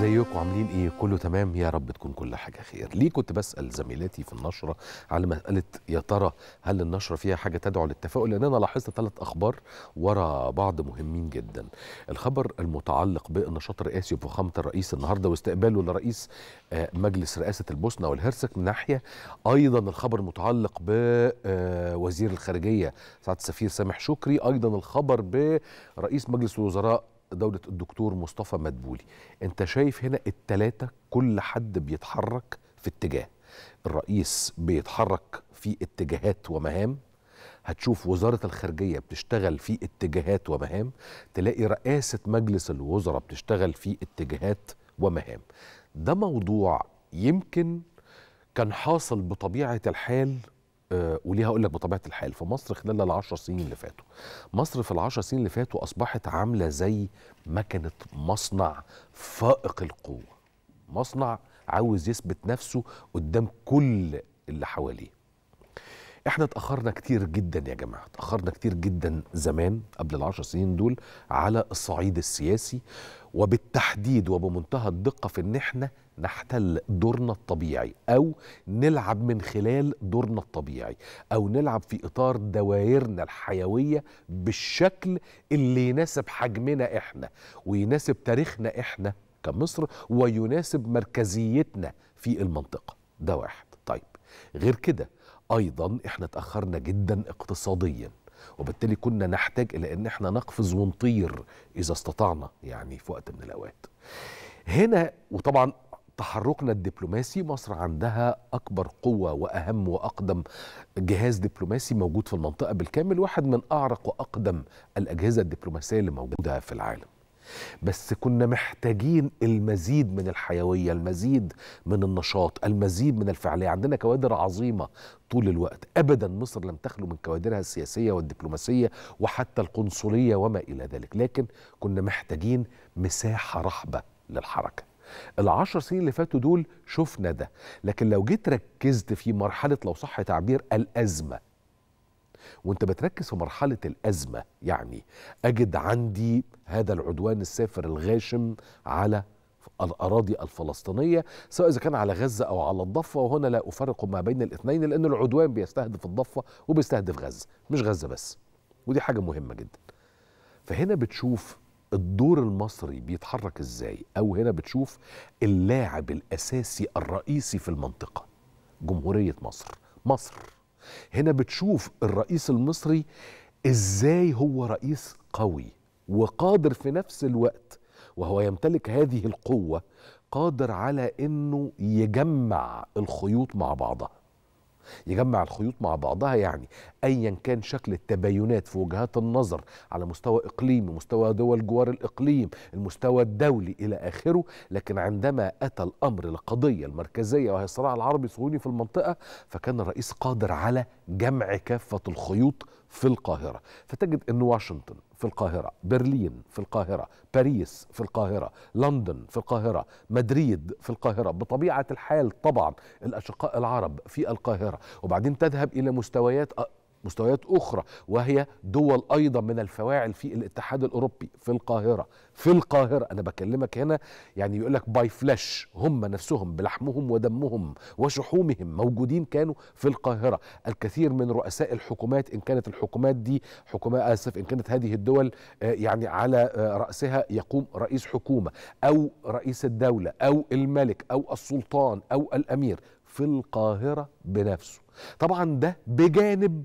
ازيكم عاملين ايه كله تمام يا رب تكون كل حاجه خير ليه كنت بسال زميلاتي في النشره على مساله يا ترى هل النشره فيها حاجه تدعو للتفاؤل لان انا لاحظت ثلاث اخبار ورا بعض مهمين جدا الخبر المتعلق بالنشاط الرئاسي وفخامه الرئيس النهارده واستقباله لرئيس آه، مجلس رئاسه البوسنه والهرسك من ناحيه ايضا الخبر المتعلق بوزير الخارجيه سعاده السفير سامح شكري ايضا الخبر برئيس مجلس الوزراء دولة الدكتور مصطفى مدبولي انت شايف هنا التلاتة كل حد بيتحرك في اتجاه الرئيس بيتحرك في اتجاهات ومهام هتشوف وزارة الخارجية بتشتغل في اتجاهات ومهام تلاقي رئاسة مجلس الوزراء بتشتغل في اتجاهات ومهام ده موضوع يمكن كان حاصل بطبيعة الحال آه، وليه هقول لك بطبيعه الحال في مصر خلال العشر سنين اللي فاتوا مصر في العشر سنين اللي فاتوا اصبحت عامله زي مكنه مصنع فائق القوه مصنع عاوز يثبت نفسه قدام كل اللي حواليه احنا اتاخرنا كتير جدا يا جماعه اتاخرنا كتير جدا زمان قبل العشر سنين دول على الصعيد السياسي وبالتحديد وبمنتهى الدقه في ان احنا نحتل دورنا الطبيعي او نلعب من خلال دورنا الطبيعي او نلعب في اطار دوائرنا الحيويه بالشكل اللي يناسب حجمنا احنا ويناسب تاريخنا احنا كمصر ويناسب مركزيتنا في المنطقه ده واحد طيب غير كده ايضا احنا اتاخرنا جدا اقتصاديا وبالتالي كنا نحتاج الى ان احنا نقفز ونطير اذا استطعنا يعني في وقت من الاوقات هنا وطبعا تحركنا الدبلوماسي مصر عندها اكبر قوه واهم واقدم جهاز دبلوماسي موجود في المنطقه بالكامل واحد من اعرق واقدم الاجهزه الدبلوماسيه اللي موجوده في العالم بس كنا محتاجين المزيد من الحيويه المزيد من النشاط المزيد من الفعاليه عندنا كوادر عظيمه طول الوقت ابدا مصر لم تخلو من كوادرها السياسيه والدبلوماسيه وحتى القنصليه وما الى ذلك لكن كنا محتاجين مساحه رحبه للحركه العشر سنين اللي فاتوا دول شفنا ده لكن لو جيت ركزت في مرحله لو صح تعبير الازمه وانت بتركز في مرحله الازمه يعني اجد عندي هذا العدوان السافر الغاشم على الاراضي الفلسطينيه سواء اذا كان على غزه او على الضفه وهنا لا افرق ما بين الاثنين لان العدوان بيستهدف الضفه وبيستهدف غزه مش غزه بس ودي حاجه مهمه جدا فهنا بتشوف الدور المصري بيتحرك ازاي او هنا بتشوف اللاعب الاساسي الرئيسي في المنطقه جمهوريه مصر مصر هنا بتشوف الرئيس المصري ازاي هو رئيس قوي وقادر في نفس الوقت وهو يمتلك هذه القوه قادر على انه يجمع الخيوط مع بعضها يجمع الخيوط مع بعضها يعني ايا كان شكل التباينات في وجهات النظر على مستوى اقليمي مستوى دول جوار الاقليم المستوى الدولي الى اخره لكن عندما اتى الامر للقضيه المركزيه وهي الصراع العربي الصهيوني في المنطقه فكان الرئيس قادر على جمع كافه الخيوط في القاهره فتجد ان واشنطن في القاهره برلين في القاهره باريس في القاهره لندن في القاهره مدريد في القاهره بطبيعه الحال طبعا الاشقاء العرب في القاهره وبعدين تذهب الى مستويات مستويات اخرى وهي دول ايضا من الفواعل في الاتحاد الاوروبي في القاهره في القاهره انا بكلمك هنا يعني يقول لك باي فلاش هم نفسهم بلحمهم ودمهم وشحومهم موجودين كانوا في القاهره الكثير من رؤساء الحكومات ان كانت الحكومات دي حكومات اسف ان كانت هذه الدول آه، يعني على آه، راسها يقوم رئيس حكومه او رئيس الدوله او الملك او السلطان او الامير في القاهره بنفسه طبعا ده بجانب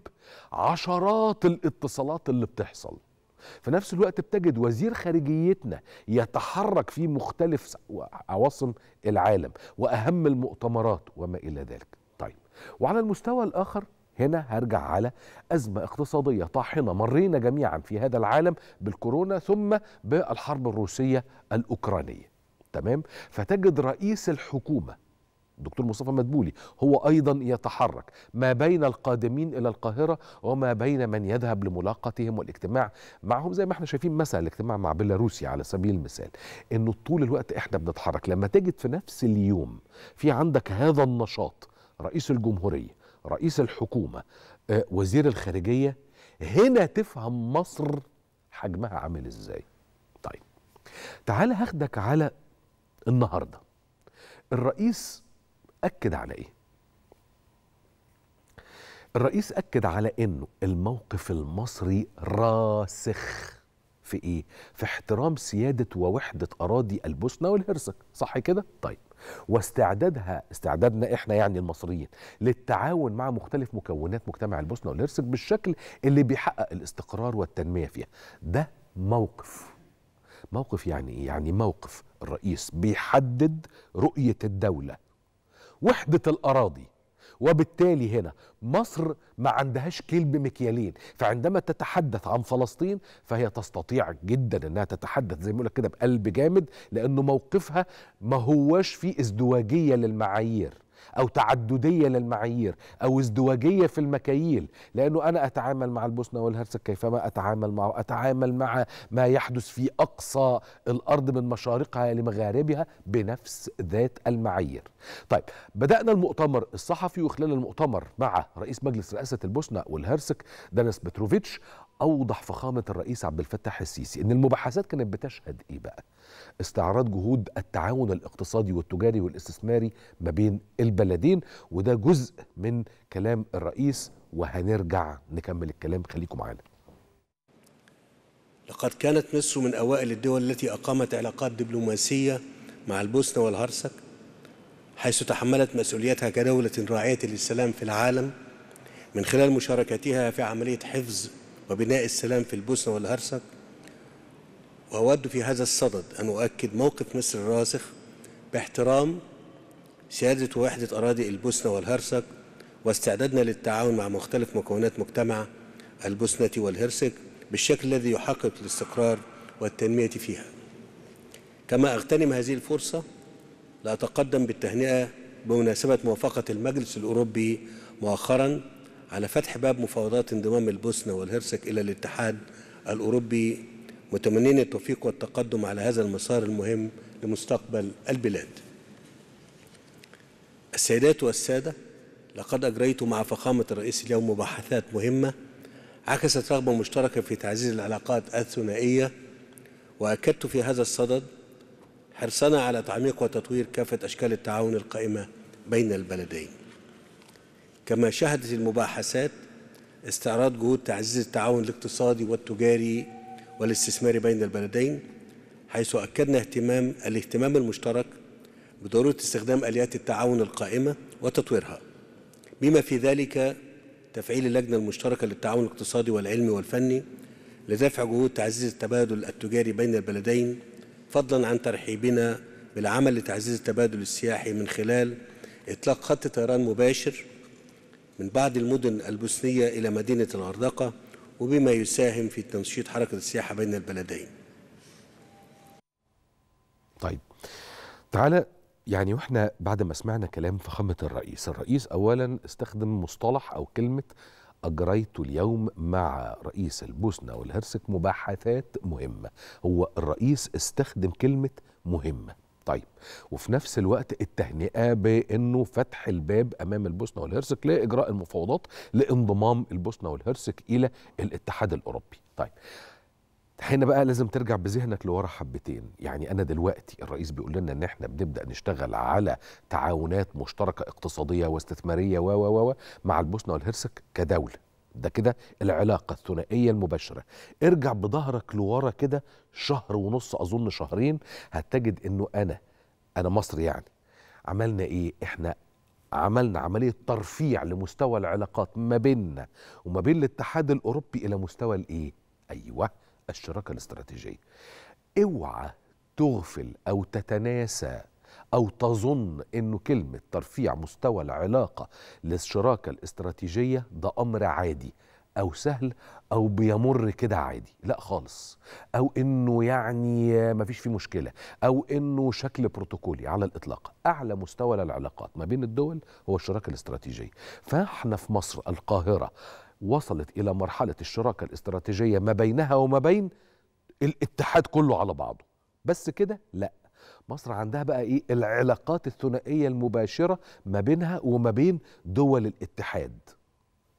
عشرات الاتصالات اللي بتحصل في نفس الوقت بتجد وزير خارجيتنا يتحرك في مختلف عواصم العالم واهم المؤتمرات وما الى ذلك طيب وعلى المستوى الاخر هنا هرجع على أزمة اقتصادية طاحنة مرينا جميعا في هذا العالم بالكورونا ثم بالحرب الروسية الأوكرانية تمام فتجد رئيس الحكومة الدكتور مصطفى مدبولي هو ايضا يتحرك ما بين القادمين الى القاهره وما بين من يذهب لملاقتهم والاجتماع معهم زي ما احنا شايفين مثلا الاجتماع مع بيلاروسيا على سبيل المثال انه طول الوقت احنا بنتحرك لما تجد في نفس اليوم في عندك هذا النشاط رئيس الجمهوريه رئيس الحكومه آه، وزير الخارجيه هنا تفهم مصر حجمها عامل ازاي طيب تعال هاخدك على النهارده الرئيس اكد على ايه الرئيس اكد على انه الموقف المصري راسخ في ايه في احترام سياده ووحده اراضي البوسنه والهرسك صح كده طيب واستعدادها استعدادنا احنا يعني المصريين للتعاون مع مختلف مكونات مجتمع البوسنه والهرسك بالشكل اللي بيحقق الاستقرار والتنميه فيها ده موقف موقف يعني ايه يعني موقف الرئيس بيحدد رؤيه الدوله وحده الاراضي وبالتالي هنا مصر ما عندهاش كيل بمكيالين فعندما تتحدث عن فلسطين فهي تستطيع جدا انها تتحدث زي ما كده بقلب جامد لانه موقفها ما هوش فيه ازدواجيه للمعايير او تعدديه للمعايير او ازدواجيه في المكاييل لانه انا اتعامل مع البوسنه والهرسك كيفما اتعامل مع اتعامل مع ما يحدث في اقصى الارض من مشارقها لمغاربها بنفس ذات المعايير. طيب بدانا المؤتمر الصحفي وخلال المؤتمر مع رئيس مجلس رئاسه البوسنه والهرسك دانيس بتروفيتش اوضح فخامه الرئيس عبد الفتاح السيسي ان المباحثات كانت بتشهد ايه بقى استعراض جهود التعاون الاقتصادي والتجاري والاستثماري ما بين البلدين وده جزء من كلام الرئيس وهنرجع نكمل الكلام خليكم معانا لقد كانت مصر من اوائل الدول التي اقامت علاقات دبلوماسيه مع البوسنه والهرسك حيث تحملت مسؤوليتها كدوله راعيه للسلام في العالم من خلال مشاركتها في عمليه حفظ وبناء السلام في البوسنة والهرسك وأود في هذا الصدد أن أؤكد موقف مصر الراسخ باحترام سيادة ووحدة أراضي البوسنة والهرسك واستعدادنا للتعاون مع مختلف مكونات مجتمع البوسنة والهرسك بالشكل الذي يحقق الاستقرار والتنمية فيها كما أغتنم هذه الفرصة لأتقدم بالتهنئة بمناسبة موافقة المجلس الأوروبي مؤخرا على فتح باب مفاوضات انضمام البوسنة والهرسك إلى الاتحاد الأوروبي متمنين التوفيق والتقدم على هذا المسار المهم لمستقبل البلاد السيدات والسادة لقد أجريت مع فخامة الرئيس اليوم مباحثات مهمة عكست رغبة مشتركة في تعزيز العلاقات الثنائية وأكدت في هذا الصدد حرصنا على تعميق وتطوير كافة أشكال التعاون القائمة بين البلدين كما شهدت المباحثات استعراض جهود تعزيز التعاون الاقتصادي والتجاري والاستثماري بين البلدين حيث أكدنا اهتمام الاهتمام المشترك بضرورة استخدام آليات التعاون القائمة وتطويرها بما في ذلك تفعيل اللجنة المشتركة للتعاون الاقتصادي والعلمي والفني لدفع جهود تعزيز التبادل التجاري بين البلدين فضلا عن ترحيبنا بالعمل لتعزيز التبادل السياحي من خلال إطلاق خط طيران مباشر من بعض المدن البوسنية إلى مدينة الغردقة وبما يساهم في تنشيط حركة السياحة بين البلدين طيب تعالى يعني واحنا بعد ما سمعنا كلام فخامة الرئيس الرئيس أولا استخدم مصطلح أو كلمة أجريت اليوم مع رئيس البوسنة والهرسك مباحثات مهمة هو الرئيس استخدم كلمة مهمة طيب وفي نفس الوقت التهنئه بانه فتح الباب امام البوسنه والهرسك لاجراء المفاوضات لانضمام البوسنه والهرسك الى الاتحاد الاوروبي طيب هنا بقى لازم ترجع بذهنك لورا حبتين يعني انا دلوقتي الرئيس بيقول لنا ان احنا بنبدا نشتغل على تعاونات مشتركه اقتصاديه واستثماريه و و مع البوسنه والهرسك كدوله ده كده العلاقة الثنائية المباشرة ارجع بظهرك لورا كده شهر ونص أظن شهرين هتجد أنه أنا أنا مصر يعني عملنا إيه إحنا عملنا عملية ترفيع لمستوى العلاقات ما بيننا وما بين الاتحاد الأوروبي إلى مستوى الإيه أيوة الشراكة الاستراتيجية اوعى تغفل أو تتناسى أو تظن أنه كلمة ترفيع مستوى العلاقة للشراكة الاستراتيجية ده أمر عادي أو سهل أو بيمر كده عادي لا خالص أو أنه يعني مفيش فيه مشكلة أو أنه شكل بروتوكولي على الإطلاق أعلى مستوى للعلاقات ما بين الدول هو الشراكة الاستراتيجية فإحنا في مصر القاهرة وصلت إلى مرحلة الشراكة الاستراتيجية ما بينها وما بين الاتحاد كله على بعضه بس كده لا مصر عندها بقى ايه العلاقات الثنائيه المباشره ما بينها وما بين دول الاتحاد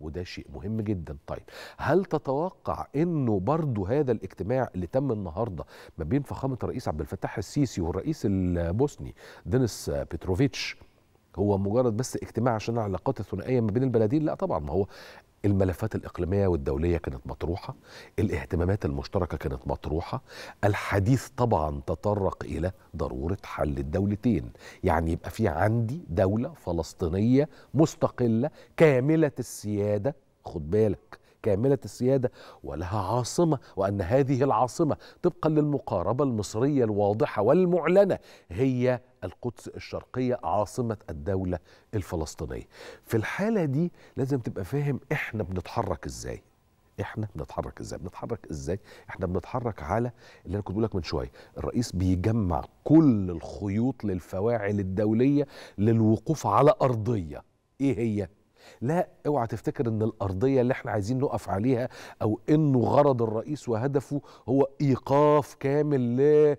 وده شيء مهم جدا طيب هل تتوقع انه برضو هذا الاجتماع اللي تم النهارده ما بين فخامه الرئيس عبد الفتاح السيسي والرئيس البوسني دينيس بيتروفيتش هو مجرد بس اجتماع عشان العلاقات الثنائيه ما بين البلدين لا طبعا ما هو الملفات الإقليمية والدولية كانت مطروحة الاهتمامات المشتركة كانت مطروحة الحديث طبعا تطرق إلى ضرورة حل الدولتين يعني يبقى في عندي دولة فلسطينية مستقلة كاملة السيادة خد بالك كاملة السيادة ولها عاصمة وأن هذه العاصمة طبقا للمقاربة المصرية الواضحة والمعلنة هي القدس الشرقية عاصمة الدولة الفلسطينية في الحالة دي لازم تبقى فاهم احنا بنتحرك ازاي احنا بنتحرك ازاي بنتحرك ازاي احنا بنتحرك على اللي انا كنت بقول لك من شويه الرئيس بيجمع كل الخيوط للفواعل الدوليه للوقوف على ارضيه ايه هي لا اوعى تفتكر ان الارضيه اللي احنا عايزين نقف عليها او انه غرض الرئيس وهدفه هو ايقاف كامل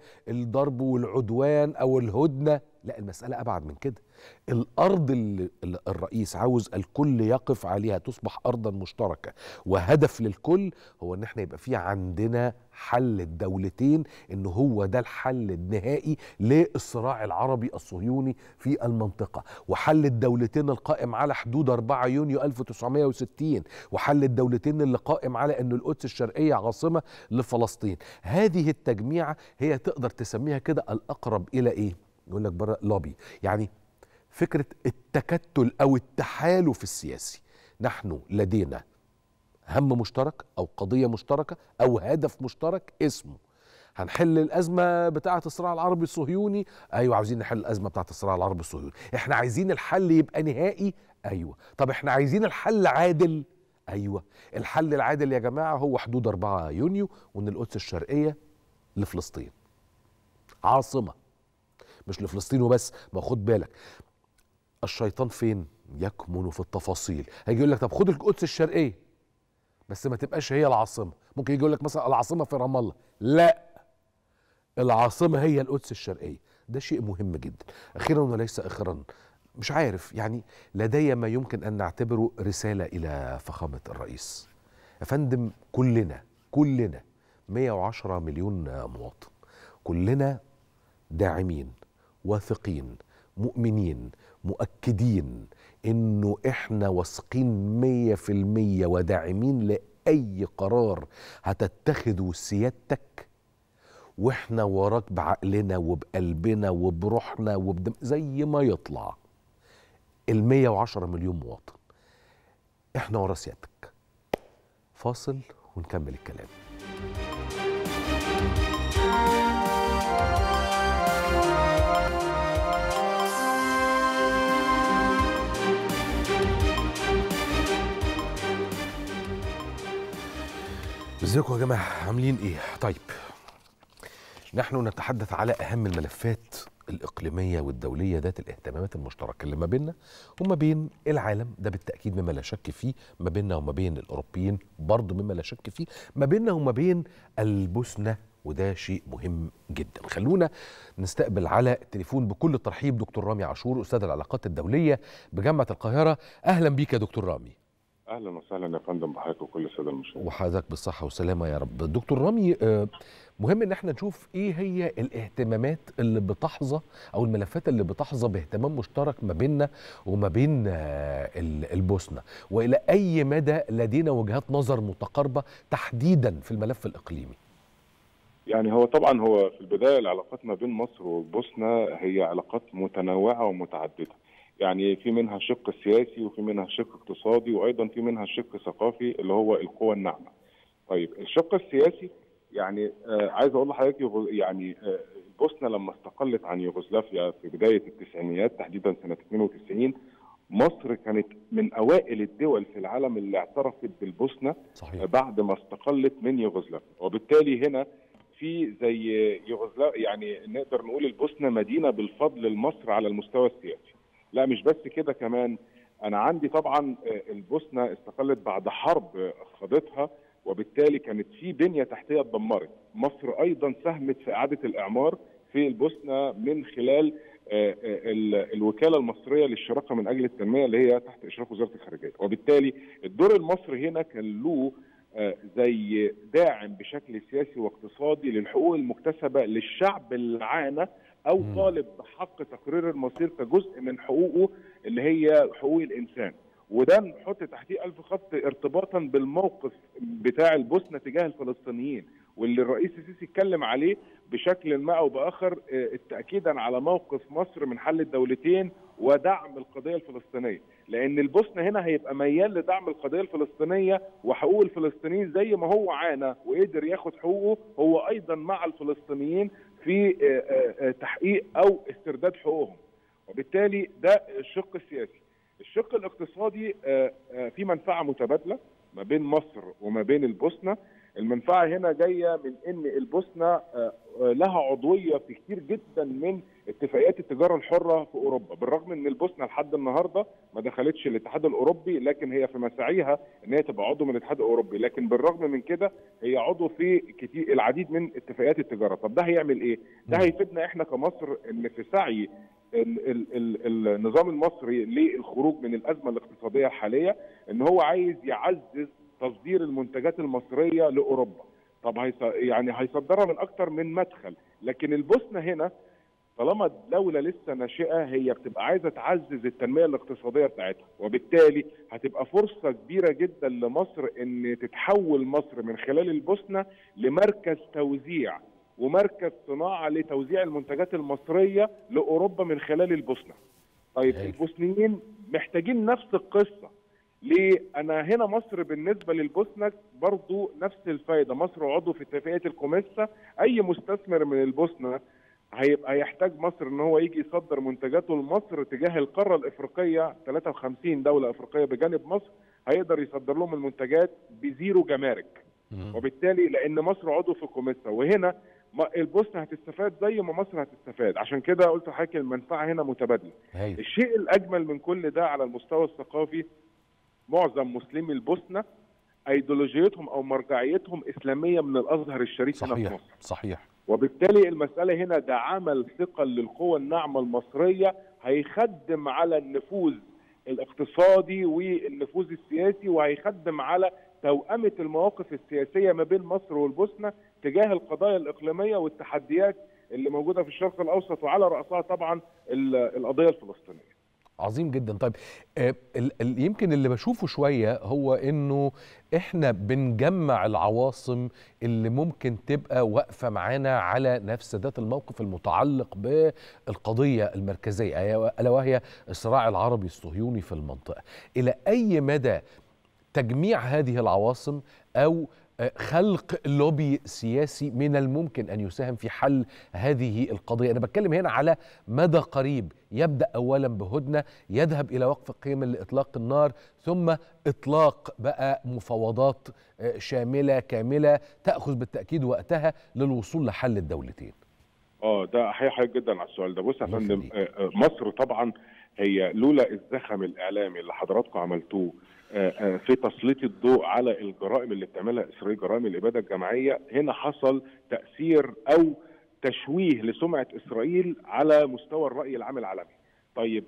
للضرب والعدوان او الهدنه لا المساله ابعد من كده الارض اللي الرئيس عاوز الكل يقف عليها تصبح ارضا مشتركه وهدف للكل هو ان احنا يبقى في عندنا حل الدولتين ان هو ده الحل النهائي للصراع العربي الصهيوني في المنطقه وحل الدولتين القائم على حدود 4 يونيو 1960 وحل الدولتين اللي قائم على ان القدس الشرقيه عاصمه لفلسطين هذه التجميعه هي تقدر تسميها كده الاقرب الى ايه يقول لك بره لوبي يعني فكره التكتل او التحالف السياسي نحن لدينا هم مشترك او قضيه مشتركه او هدف مشترك اسمه هنحل الازمه بتاعه الصراع العربي الصهيوني ايوه عاوزين نحل الازمه بتاعه الصراع العربي الصهيوني احنا عايزين الحل يبقى نهائي ايوه طب احنا عايزين الحل عادل ايوه الحل العادل يا جماعه هو حدود 4 يونيو وان القدس الشرقيه لفلسطين عاصمه مش لفلسطين وبس ما خد بالك الشيطان فين يكمن في التفاصيل هيجي يقول لك طب خد القدس الشرقيه بس ما تبقاش هي العاصمه ممكن يجي يقول لك مثلا العاصمه في رام الله لا العاصمه هي القدس الشرقيه ده شيء مهم جدا اخيرا وليس اخرا مش عارف يعني لدي ما يمكن ان نعتبره رساله الى فخامه الرئيس يا فندم كلنا كلنا 110 مليون مواطن كلنا داعمين واثقين مؤمنين مؤكدين انه احنا واثقين مية في المية وداعمين لأي قرار هتتخذه سيادتك واحنا وراك بعقلنا وبقلبنا وبروحنا وبدم زي ما يطلع المية وعشرة مليون مواطن احنا ورا سيادتك فاصل ونكمل الكلام ازيكم يا جماعه عاملين ايه طيب نحن نتحدث على اهم الملفات الاقليميه والدوليه ذات الاهتمامات المشتركه اللي ما بيننا وما بين العالم ده بالتاكيد مما لا شك فيه ما بيننا وما بين الاوروبيين برضه مما لا شك فيه ما بيننا وما بين البوسنه وده شيء مهم جدا خلونا نستقبل على التليفون بكل الترحيب دكتور رامي عاشور استاذ العلاقات الدوليه بجامعه القاهره اهلا بيك يا دكتور رامي اهلا وسهلا يا فندم بحضرتك وكل الساده المشاهدين وحضرتك بالصحه والسلامه يا رب دكتور رامي مهم ان احنا نشوف ايه هي الاهتمامات اللي بتحظى او الملفات اللي بتحظى باهتمام مشترك ما بيننا وما بين البوسنه والى اي مدى لدينا وجهات نظر متقاربه تحديدا في الملف الاقليمي يعني هو طبعا هو في البدايه العلاقات ما بين مصر والبوسنه هي علاقات متنوعه ومتعدده يعني في منها شق سياسي وفي منها شق اقتصادي وايضا في منها شق ثقافي اللي هو القوى الناعمه. طيب الشق السياسي يعني آه عايز اقول لحضرتك يعني آه البوسنه لما استقلت عن يوغوسلافيا في بدايه التسعينيات تحديدا سنه 92 مصر كانت من اوائل الدول في العالم اللي اعترفت بالبوسنه صحيح. بعد ما استقلت من يوغوسلافيا وبالتالي هنا في زي يوغوسلافيا يعني نقدر نقول البوسنه مدينه بالفضل لمصر على المستوى السياسي. لا مش بس كده كمان انا عندي طبعا البوسنه استقلت بعد حرب خاضتها وبالتالي كانت في بنيه تحتيه اتدمرت مصر ايضا ساهمت في اعاده الاعمار في البوسنه من خلال الوكاله المصريه للشراكه من اجل التنميه اللي هي تحت اشراف وزاره الخارجيه وبالتالي الدور المصري هنا كان له زي داعم بشكل سياسي واقتصادي للحقوق المكتسبه للشعب اللي عانى او طالب بحق تقرير المصير كجزء من حقوقه اللي هي حقوق الانسان وده نحط تحتيه ألف خط ارتباطا بالموقف بتاع البوسنة تجاه الفلسطينيين واللي الرئيس السيسي اتكلم عليه بشكل ما او باخر تاكيدا على موقف مصر من حل الدولتين ودعم القضيه الفلسطينيه لان البوسنه هنا هيبقى ميال لدعم القضيه الفلسطينيه وحقوق الفلسطينيين زي ما هو عانى وقدر ياخد حقوقه هو ايضا مع الفلسطينيين في تحقيق او استرداد حقوقهم وبالتالي ده الشق السياسي الشق الاقتصادي في منفعه متبادله ما بين مصر وما بين البوسنه المنفعه هنا جايه من ان البوسنه لها عضويه في كتير جدا من اتفاقيات التجاره الحره في اوروبا بالرغم ان البوسنه لحد النهارده ما دخلتش الاتحاد الاوروبي لكن هي في مساعيها ان هي تبقى عضو من الاتحاد الاوروبي لكن بالرغم من كده هي عضو في كتير العديد من اتفاقيات التجاره طب ده هيعمل ايه ده هيفيدنا احنا كمصر ان في سعي ال ال ال النظام المصري للخروج من الازمه الاقتصاديه الحاليه ان هو عايز يعزز تصدير المنتجات المصريه لاوروبا طب هيص... يعني هيصدرها من اكتر من مدخل لكن البوسنه هنا طالما الدوله لسه ناشئه هي بتبقى عايزه تعزز التنميه الاقتصاديه بتاعتها وبالتالي هتبقى فرصه كبيره جدا لمصر ان تتحول مصر من خلال البوسنه لمركز توزيع ومركز صناعه لتوزيع المنتجات المصريه لاوروبا من خلال البوسنه. طيب هي. البوسنيين محتاجين نفس القصه. ليه؟ انا هنا مصر بالنسبه للبوسنه برضو نفس الفايده، مصر عضو في اتفاقيه الكوميسا، اي مستثمر من البوسنه هيبقى يحتاج مصر ان هو يجي يصدر منتجاته لمصر تجاه القاره الافريقيه 53 دوله افريقيه بجانب مصر هيقدر يصدر لهم المنتجات بزيرو جمارك. وبالتالي لان مصر عضو في كوميسا وهنا البوسنه هتستفاد زي ما مصر هتستفاد عشان كده قلت لحضرتك المنفعه هنا متبادله هي. الشيء الاجمل من كل ده على المستوى الثقافي معظم مسلمي البوسنه ايديولوجيتهم او مرجعيتهم اسلاميه من الازهر الشريف صحيح. هنا في مصر صحيح وبالتالي المساله هنا ده عمل ثقل للقوى الناعمه المصريه هيخدم على النفوذ الاقتصادي والنفوذ السياسي وهيخدم على توأمة المواقف السياسية ما بين مصر والبوسنة تجاه القضايا الإقليمية والتحديات اللي موجودة في الشرق الأوسط وعلى رأسها طبعا القضية الفلسطينية عظيم جدا طيب آه ال ال يمكن اللي بشوفه شويه هو انه احنا بنجمع العواصم اللي ممكن تبقى واقفه معانا على نفس ذات الموقف المتعلق بالقضيه المركزيه الا وهي الصراع العربي الصهيوني في المنطقه الى اي مدى تجميع هذه العواصم او خلق لوبي سياسي من الممكن ان يساهم في حل هذه القضيه، انا بتكلم هنا على مدى قريب يبدا اولا بهدنه يذهب الى وقف قيم لاطلاق النار ثم اطلاق بقى مفاوضات شامله كامله تاخذ بالتاكيد وقتها للوصول لحل الدولتين. اه ده حقيقي جدا على السؤال ده بص يا فندم مصر طبعا هي لولا الزخم الاعلامي اللي حضراتكم عملتوه في تسليط الضوء على الجرائم اللي بتعملها اسرائيل جرائم الاباده الجماعيه هنا حصل تاثير او تشويه لسمعه اسرائيل على مستوى الراي العام العالمي. طيب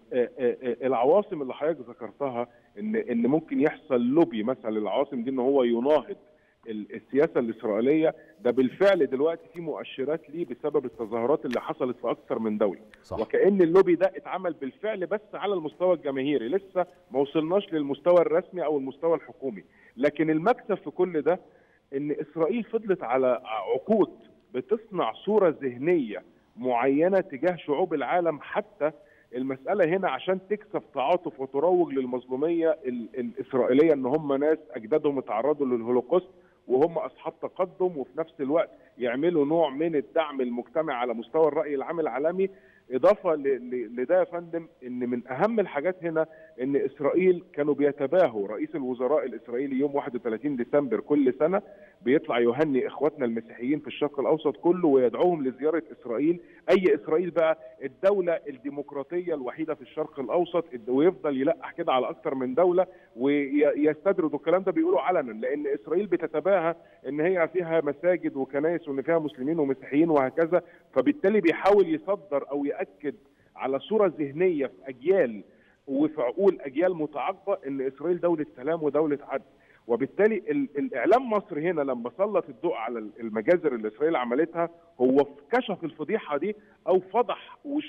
العواصم اللي حضرتك ذكرتها ان ان ممكن يحصل لوبي مثلا للعواصم دي ان هو يناهض السياسه الاسرائيليه ده بالفعل دلوقتي في مؤشرات ليه بسبب التظاهرات اللي حصلت في اكثر من دوله صح. وكان اللوبي ده اتعمل بالفعل بس على المستوى الجماهيري لسه ما وصلناش للمستوى الرسمي او المستوى الحكومي لكن المكسب في كل ده ان اسرائيل فضلت على عقود بتصنع صوره ذهنيه معينه تجاه شعوب العالم حتى المسألة هنا عشان تكسب تعاطف وتروج للمظلومية الإسرائيلية إن هم ناس أجدادهم اتعرضوا للهولوكوست وهم أصحاب تقدم وفي نفس الوقت يعملوا نوع من الدعم المجتمع على مستوى الرأي العام العالمي إضافة لده يا فندم إن من أهم الحاجات هنا إن إسرائيل كانوا بيتباهوا رئيس الوزراء الإسرائيلي يوم 31 ديسمبر كل سنة بيطلع يهني إخواتنا المسيحيين في الشرق الأوسط كله ويدعوهم لزيارة إسرائيل أي إسرائيل بقى الدولة الديمقراطية الوحيدة في الشرق الأوسط ويفضل يلقح كده على أكثر من دولة ويستدردوا الكلام ده بيقولوا علنا لأن إسرائيل بتتباهى إن هي فيها مساجد وكنائس وإن فيها مسلمين ومسيحيين وهكذا فبالتالي بيحاول يصدر أو يأكد على صوره ذهنيه في اجيال وفي عقول اجيال متعاقبه ان اسرائيل دوله سلام ودوله عدل وبالتالي ال- الاعلام مصر هنا لما سلط الضوء على ال- المجازر اللي اسرائيل عملتها هو كشف الفضيحه دي او فضح وش-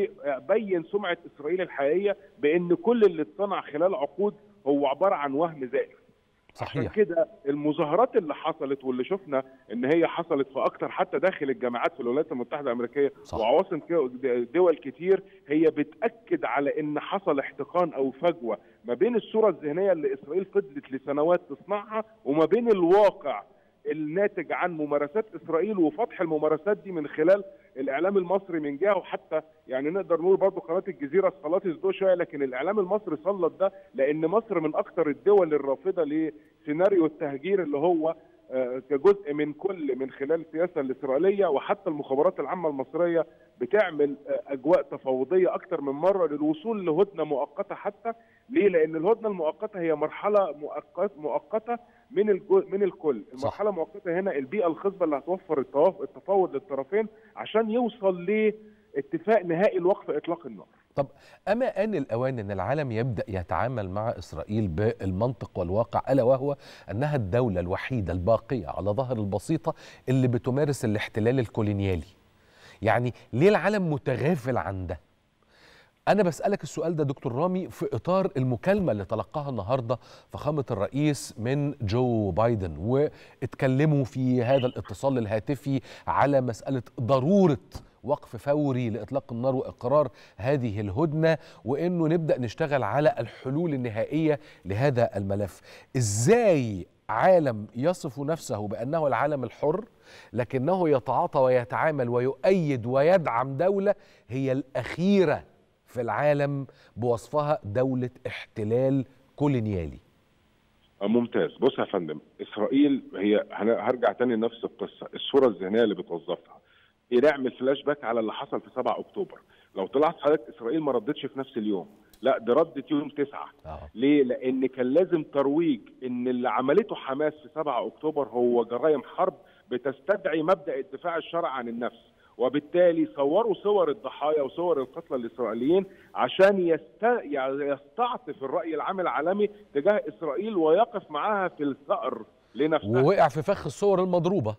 وبين سمعه اسرائيل الحقيقيه بان كل اللي اتصنع خلال عقود هو عباره عن وهم زائف عشان صحيح كده المظاهرات اللي حصلت واللي شفنا ان هي حصلت في اكتر حتى داخل الجامعات في الولايات المتحده الامريكيه صح. وعواصم ك- دول كتير هي بتاكد على ان حصل احتقان او فجوه ما بين الصوره الذهنيه اللي اسرائيل فضلت لسنوات تصنعها وما بين الواقع الناتج عن ممارسات اسرائيل وفتح الممارسات دي من خلال الاعلام المصري من جهه وحتى يعني نقدر نقول برضه قناه الجزيره سلطت الضوء شويه لكن الاعلام المصري سلط ده لان مصر من اكثر الدول الرافضه لسيناريو التهجير اللي هو آه، كجزء من كل من خلال السياسه الاسرائيليه وحتى المخابرات العامه المصريه بتعمل آه، اجواء تفاوضيه اكثر من مره للوصول لهدنه مؤقته حتى ليه؟ لان الهدنه المؤقته هي مرحله مؤقت مؤقته من الجو من الكل، صح. المرحله المؤقته هنا البيئه الخصبه اللي هتوفر التواف- التفاوض للطرفين عشان يوصل لاتفاق نهائي لوقف اطلاق النار. طب أما آن الأوان أن العالم يبدأ يتعامل مع إسرائيل بالمنطق والواقع ألا وهو أنها الدولة الوحيدة الباقية على ظهر البسيطة اللي بتمارس الاحتلال الكولونيالي يعني ليه العالم متغافل عن ده أنا بسألك السؤال ده دكتور رامي في إطار المكالمة اللي تلقاها النهاردة فخامة الرئيس من جو بايدن واتكلموا في هذا الاتصال الهاتفي على مسألة ضرورة وقف فوري لإطلاق النار وإقرار هذه الهدنة وإنه نبدأ نشتغل على الحلول النهائية لهذا الملف إزاي عالم يصف نفسه بأنه العالم الحر لكنه يتعاطى ويتعامل ويؤيد ويدعم دولة هي الأخيرة في العالم بوصفها دولة احتلال كولونيالي ممتاز بص يا فندم اسرائيل هي هن- هرجع تاني لنفس القصه الصوره الذهنيه اللي بتوظفها إيه نعمل فلاش باك على اللي حصل في 7 اكتوبر لو طلعت حضرتك اسرائيل ما ردتش في نفس اليوم لا دي ردت يوم 9 آه. ليه لان كان لازم ترويج ان اللي عملته حماس في 7 اكتوبر هو جرائم حرب بتستدعي مبدا الدفاع الشرعي عن النفس وبالتالي صوروا صور الضحايا وصور القتلى الاسرائيليين عشان يست... يعني يستعطف الراي العام العالمي تجاه اسرائيل ويقف معاها في الثأر لنفسها ووقع في فخ الصور المضروبة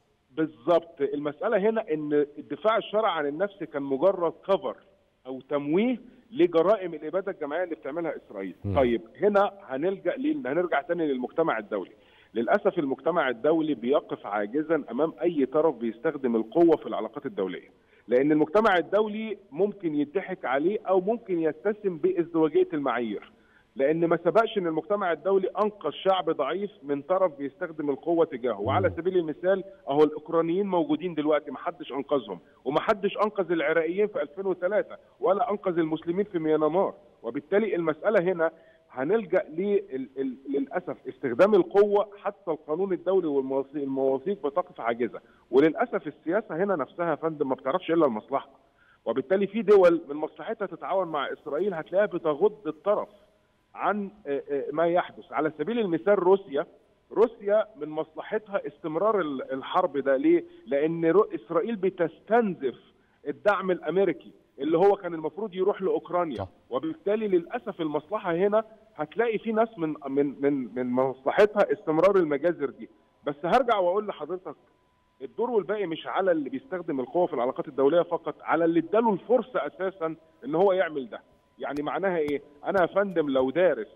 بالظبط المسألة هنا إن الدفاع الشرعي عن النفس كان مجرد كفر أو تمويه لجرائم الإبادة الجماعية اللي بتعملها إسرائيل. م. طيب هنا هنلجأ ليه؟ هنرجع تاني للمجتمع الدولي. للأسف المجتمع الدولي بيقف عاجزا أمام أي طرف بيستخدم القوة في العلاقات الدولية. لأن المجتمع الدولي ممكن يضحك عليه أو ممكن يتسم بازدواجية المعايير. لان ما سبقش ان المجتمع الدولي انقذ شعب ضعيف من طرف بيستخدم القوه تجاهه وعلى سبيل المثال اهو الاوكرانيين موجودين دلوقتي ما حدش انقذهم وما حدش انقذ العراقيين في 2003 ولا انقذ المسلمين في ميانمار وبالتالي المساله هنا هنلجا لل- ال- للاسف استخدام القوه حتى القانون الدولي والمواثيق المواثيق بتقف عاجزه وللاسف السياسه هنا نفسها يا فندم ما بتعرفش الا المصلحه وبالتالي في دول من مصلحتها تتعاون مع اسرائيل هتلاقيها بتغض الطرف عن آه، آه، ما يحدث على سبيل المثال روسيا روسيا من مصلحتها استمرار ال- الحرب ده ليه؟ لأن رو- إسرائيل بتستنزف الدعم الأمريكي اللي هو كان المفروض يروح لأوكرانيا صح. وبالتالي للأسف المصلحة هنا هتلاقي في ناس من من من من مصلحتها استمرار المجازر دي بس هرجع وأقول لحضرتك الدور والباقي مش على اللي بيستخدم القوة في العلاقات الدولية فقط على اللي اداله الفرصة أساسا إن هو يعمل ده يعني معناها إيه؟ أنا يا فندم لو دارس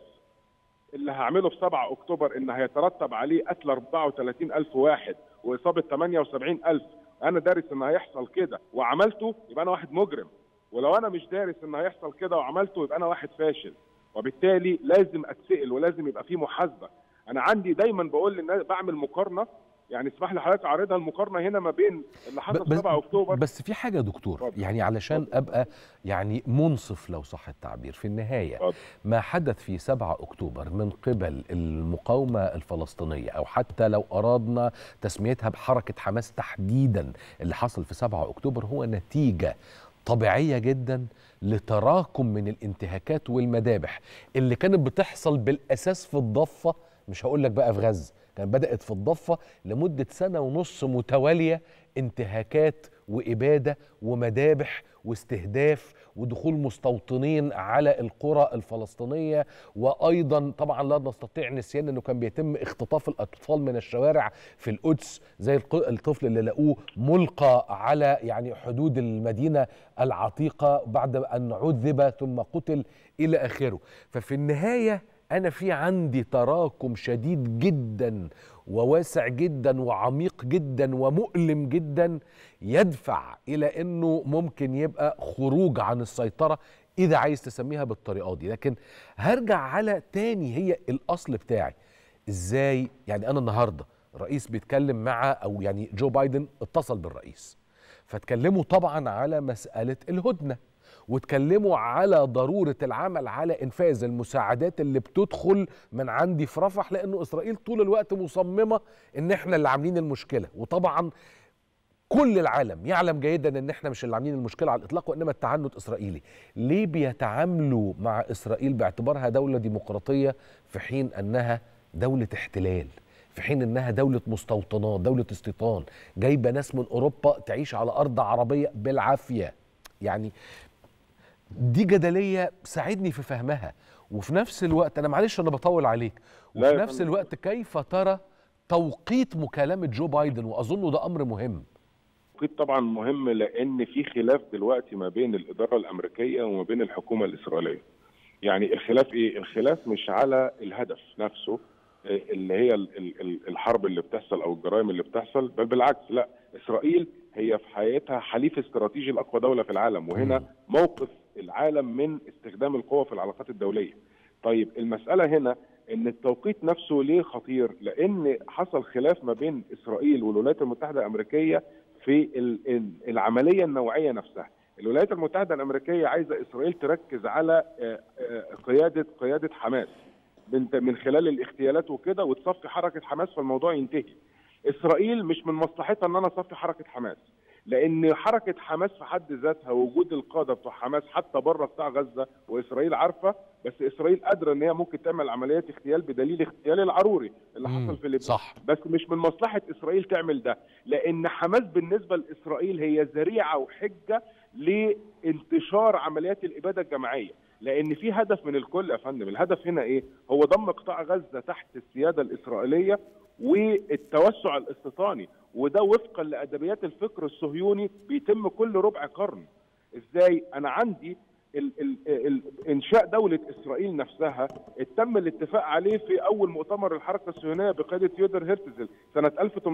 اللي هعمله في 7 اكتوبر ان هيترتب عليه قتل 34 الف واحد واصابه 78 الف انا دارس ان هيحصل كده وعملته يبقى انا واحد مجرم ولو انا مش دارس ان هيحصل كده وعملته يبقى انا واحد فاشل وبالتالي لازم اتسال ولازم يبقى في محاسبه انا عندي دايما بقول للناس بعمل مقارنه يعني اسمح لي حضرتك اعرضها المقارنه هنا ما بين اللي حصل في 7 اكتوبر بس في حاجة يا دكتور اتفضل. يعني علشان أبقى يعني منصف لو صح التعبير في النهاية اتفضل. ما حدث في 7 أكتوبر من قبل المقاومة الفلسطينية أو حتى لو أرادنا تسميتها بحركة حماس تحديدا اللي حصل في 7 أكتوبر هو نتيجة طبيعية جدا لتراكم من الانتهاكات والمذابح اللي كانت بتحصل بالأساس في الضفة مش هقول لك بقى في غزة كانت بدأت في الضفة لمدة سنة ونص متوالية انتهاكات واباده ومذابح واستهداف ودخول مستوطنين على القرى الفلسطينيه وايضا طبعا لا نستطيع نسيان انه كان بيتم اختطاف الاطفال من الشوارع في القدس زي الق- الطفل اللي لقوه ملقى على يعني حدود المدينه العتيقه بعد ان عذب ثم قتل الى اخره ففي النهايه انا في عندي تراكم شديد جدا وواسع جدا وعميق جدا ومؤلم جدا يدفع الى انه ممكن يبقى خروج عن السيطره اذا عايز تسميها بالطريقه دي لكن هرجع على تاني هي الاصل بتاعي ازاي يعني انا النهارده رئيس بيتكلم مع او يعني جو بايدن اتصل بالرئيس فاتكلموا طبعا على مساله الهدنه واتكلموا على ضروره العمل على انفاذ المساعدات اللي بتدخل من عندي في رفح لانه اسرائيل طول الوقت مصممه ان احنا اللي عاملين المشكله وطبعا كل العالم يعلم جيدا ان احنا مش اللي عاملين المشكله على الاطلاق وانما التعنت اسرائيلي ليه بيتعاملوا مع اسرائيل باعتبارها دوله ديمقراطيه في حين انها دوله احتلال في حين انها دوله مستوطنات دوله استيطان جايبه ناس من اوروبا تعيش على ارض عربيه بالعافيه يعني دي جدليه ساعدني في فهمها وفي نفس الوقت انا معلش انا بطول عليك لا وفي يا نفس فندم. الوقت كيف ترى توقيت مكالمه جو بايدن واظنه ده امر مهم توقيت طبعا مهم لان في خلاف دلوقتي ما بين الاداره الامريكيه وما بين الحكومه الاسرائيليه. يعني الخلاف ايه؟ الخلاف مش على الهدف نفسه آه، اللي هي ال- ال- ال- الحرب اللي بتحصل او الجرائم اللي بتحصل بل بالعكس لا اسرائيل هي في حياتها حليف استراتيجي لاقوى دوله في العالم وهنا مم. موقف العالم من استخدام القوه في العلاقات الدوليه. طيب المساله هنا ان التوقيت نفسه ليه خطير؟ لان حصل خلاف ما بين اسرائيل والولايات المتحده الامريكيه في ال- ال- العمليه النوعيه نفسها. الولايات المتحده الامريكيه عايزه اسرائيل تركز على آه، آه، قياده قياده حماس من من خلال الاغتيالات وكده وتصفي حركه حماس فالموضوع ينتهي. اسرائيل مش من مصلحتها ان انا اصفي حركه حماس لان حركه حماس في حد ذاتها وجود القاده بتوع حماس حتى بره بتاع غزه واسرائيل عارفه بس اسرائيل قادره ان هي ممكن تعمل عمليات اغتيال بدليل اغتيال العروري اللي مم، حصل في ليبيا صح بس مش من مصلحه اسرائيل تعمل ده لان حماس بالنسبه لاسرائيل هي ذريعه وحجه لانتشار عمليات الاباده الجماعيه لان في هدف من الكل يا فندم الهدف هنا ايه هو ضم قطاع غزه تحت السياده الاسرائيليه والتوسع الاستيطاني وده وفقا لادبيات الفكر الصهيوني بيتم كل ربع قرن ازاي انا عندي ال ال ال انشاء دوله اسرائيل نفسها تم الاتفاق عليه في اول مؤتمر الحركه الصهيونيه بقياده يودر هيرتزل سنه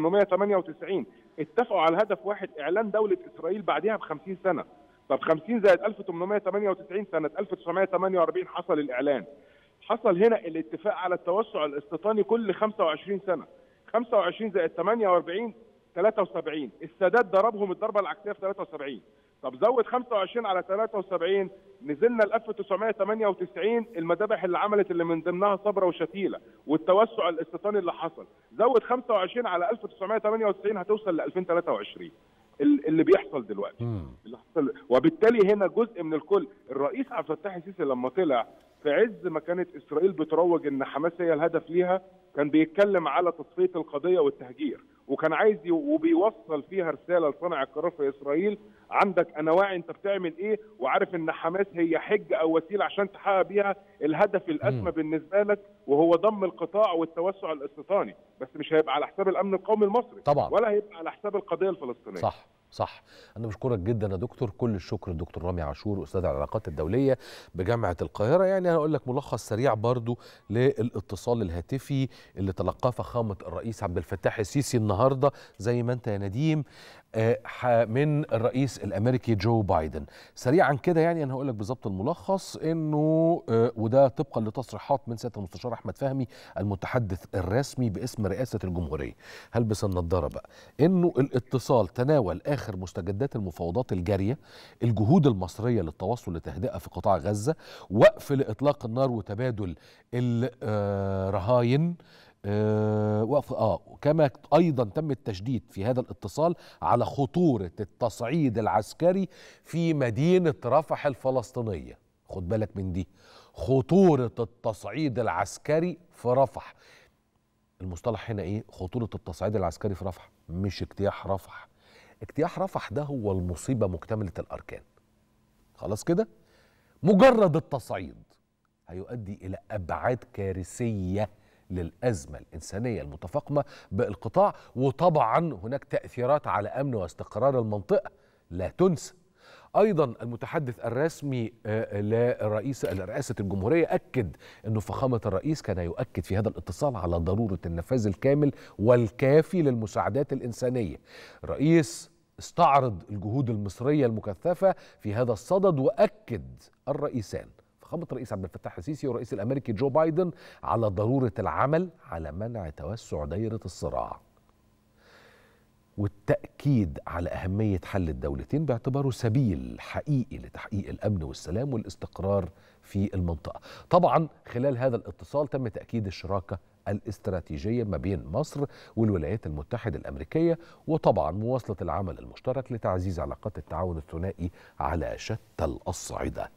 1898 اتفقوا على هدف واحد اعلان دوله اسرائيل بعدها ب 50 سنه طب 50 زائد 1898 سنه 1948 حصل الاعلان حصل هنا الاتفاق على التوسع الاستيطاني كل 25 سنه 25 زائد 48 73 السادات ضربهم الضربه العكسيه في 73 طب زود 25 على 73 نزلنا ل 1998 المذابح اللي عملت اللي من ضمنها صبرا وشتيله والتوسع الاستيطاني اللي حصل زود 25 على 1998 هتوصل ل 2023 ال- اللي بيحصل دلوقتي مم. اللي حصل وبالتالي هنا جزء من الكل الرئيس عبد الفتاح السيسي لما طلع في عز ما كانت اسرائيل بتروج ان حماس هي الهدف ليها كان بيتكلم على تصفيه القضيه والتهجير وكان عايز ي- وبيوصل فيها رساله لصانع القرار في اسرائيل عندك انا واعي انت بتعمل ايه وعارف ان حماس هي حجه او وسيله عشان تحقق بيها الهدف الاسمى مم. بالنسبه لك وهو ضم القطاع والتوسع الاستيطاني بس مش هيبقى على حساب الامن القومي المصري طبعا ولا هيبقى على حساب القضيه الفلسطينيه صح صح انا بشكرك جدا يا دكتور كل الشكر الدكتور رامي عاشور استاذ العلاقات الدوليه بجامعه القاهره يعني هقول لك ملخص سريع برضو للاتصال الهاتفي اللي تلقاه فخامه الرئيس عبد الفتاح السيسي النهارده زي ما انت يا نديم آه، ح- من الرئيس الامريكي جو بايدن سريعا كده يعني انا هقول لك بالظبط الملخص انه آه، وده طبقا لتصريحات من سياده المستشار احمد فهمي المتحدث الرسمي باسم رئاسه الجمهوريه هلبس النضاره بقى انه الاتصال تناول اخر مستجدات المفاوضات الجاريه الجهود المصريه للتوصل لتهدئه في قطاع غزه وقف لاطلاق النار وتبادل الرهاين آه وقف اه كما ايضا تم التشديد في هذا الاتصال على خطوره التصعيد العسكري في مدينه رفح الفلسطينيه خد بالك من دي خطوره التصعيد العسكري في رفح المصطلح هنا ايه خطوره التصعيد العسكري في رفح مش اجتياح رفح اجتياح رفح ده هو المصيبه مكتمله الاركان خلاص كده مجرد التصعيد هيؤدي الى ابعاد كارثيه للازمه الانسانيه المتفاقمه بالقطاع وطبعا هناك تاثيرات على امن واستقرار المنطقه لا تنسى ايضا المتحدث الرسمي آه، لرئيس رئاسه الجمهوريه اكد انه فخامه الرئيس كان يؤكد في هذا الاتصال على ضروره النفاذ الكامل والكافي للمساعدات الانسانيه الرئيس استعرض الجهود المصريه المكثفه في هذا الصدد واكد الرئيسان فخامه الرئيس عبد الفتاح السيسي والرئيس الامريكي جو بايدن على ضروره العمل على منع توسع دائره الصراع والتأكيد على أهمية حل الدولتين باعتباره سبيل حقيقي لتحقيق الأمن والسلام والاستقرار في المنطقة طبعا خلال هذا الاتصال تم تأكيد الشراكة الاستراتيجية ما بين مصر والولايات المتحدة الأمريكية وطبعا مواصلة العمل المشترك لتعزيز علاقات التعاون الثنائي على شتى الأصعدة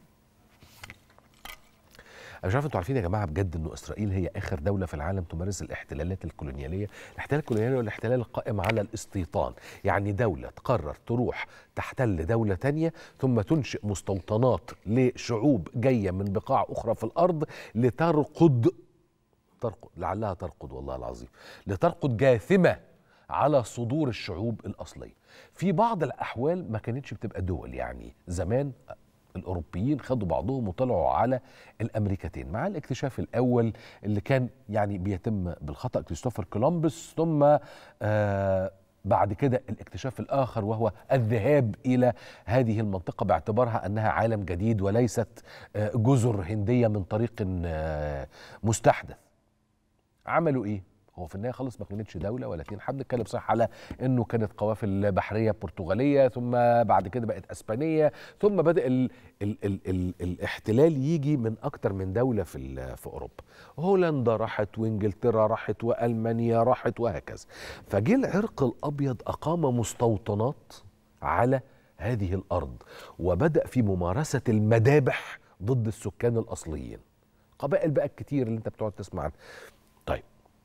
انا مش عارف انتوا عارفين يا جماعه بجد انه اسرائيل هي اخر دوله في العالم تمارس الاحتلالات الكولونياليه، الاحتلال الكولونيالي هو الاحتلال القائم على الاستيطان، يعني دوله تقرر تروح تحتل دوله تانية ثم تنشئ مستوطنات لشعوب جايه من بقاع اخرى في الارض لترقد ترقد لعلها ترقد والله العظيم، لترقد جاثمه على صدور الشعوب الاصليه. في بعض الاحوال ما كانتش بتبقى دول يعني زمان الاوروبيين خدوا بعضهم وطلعوا على الامريكتين مع الاكتشاف الاول اللي كان يعني بيتم بالخطا كريستوفر كولومبوس ثم آه بعد كده الاكتشاف الاخر وهو الذهاب الى هذه المنطقه باعتبارها انها عالم جديد وليست آه جزر هنديه من طريق آه مستحدث عملوا ايه هو في النهايه خالص ما كانتش دوله ولا اتنين احنا بنتكلم صح على انه كانت قوافل بحريه برتغاليه ثم بعد كده بقت اسبانيه ثم بدا ال ال ال ال الاحتلال يجي من اكتر من دوله في في اوروبا هولندا راحت وانجلترا راحت والمانيا راحت وهكذا فجه العرق الابيض اقام مستوطنات على هذه الارض وبدا في ممارسه المذابح ضد السكان الاصليين قبائل بقى الكتير اللي انت بتقعد تسمع عنها طيب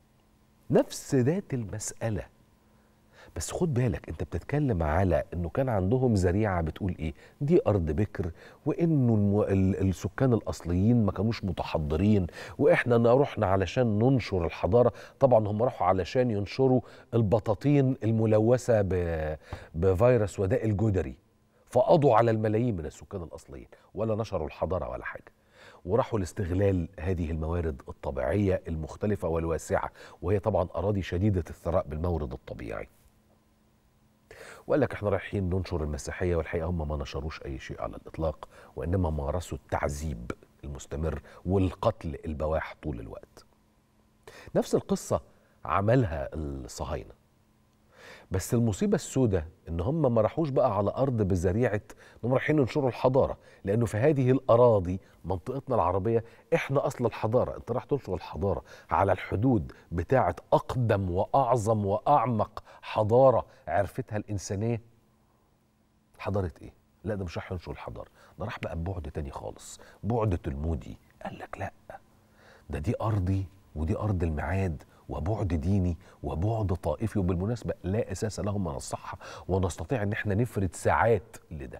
نفس ذات المسألة بس خد بالك انت بتتكلم على انه كان عندهم ذريعه بتقول ايه دي ارض بكر وانه الم... ال- السكان الاصليين ما كانوش متحضرين واحنا رحنا علشان ننشر الحضاره طبعا هم راحوا علشان ينشروا البطاطين الملوثه ب... بفيروس وداء الجدري فقضوا على الملايين من السكان الاصليين ولا نشروا الحضاره ولا حاجه وراحوا لاستغلال هذه الموارد الطبيعيه المختلفه والواسعه وهي طبعا اراضي شديده الثراء بالمورد الطبيعي وقال لك احنا رايحين ننشر المسيحيه والحقيقه هم ما نشروش اي شيء على الاطلاق وانما مارسوا التعذيب المستمر والقتل البواح طول الوقت. نفس القصه عملها الصهاينه. بس المصيبه السوداء ان هم ما راحوش بقى على ارض بذريعه انهم رايحين ينشروا الحضاره لانه في هذه الاراضي منطقتنا العربيه احنا اصل الحضاره انت راح تنشر الحضاره على الحدود بتاعه اقدم واعظم واعمق حضاره عرفتها الانسانيه حضاره ايه لا ده مش راح ينشر الحضاره ده راح بقى ببعد تاني خالص بعد تلمودي قال لك لا ده دي ارضي ودي ارض الميعاد وبعد ديني وبعد طائفي وبالمناسبة لا أساس له من الصحة ونستطيع أن احنا نفرد ساعات لده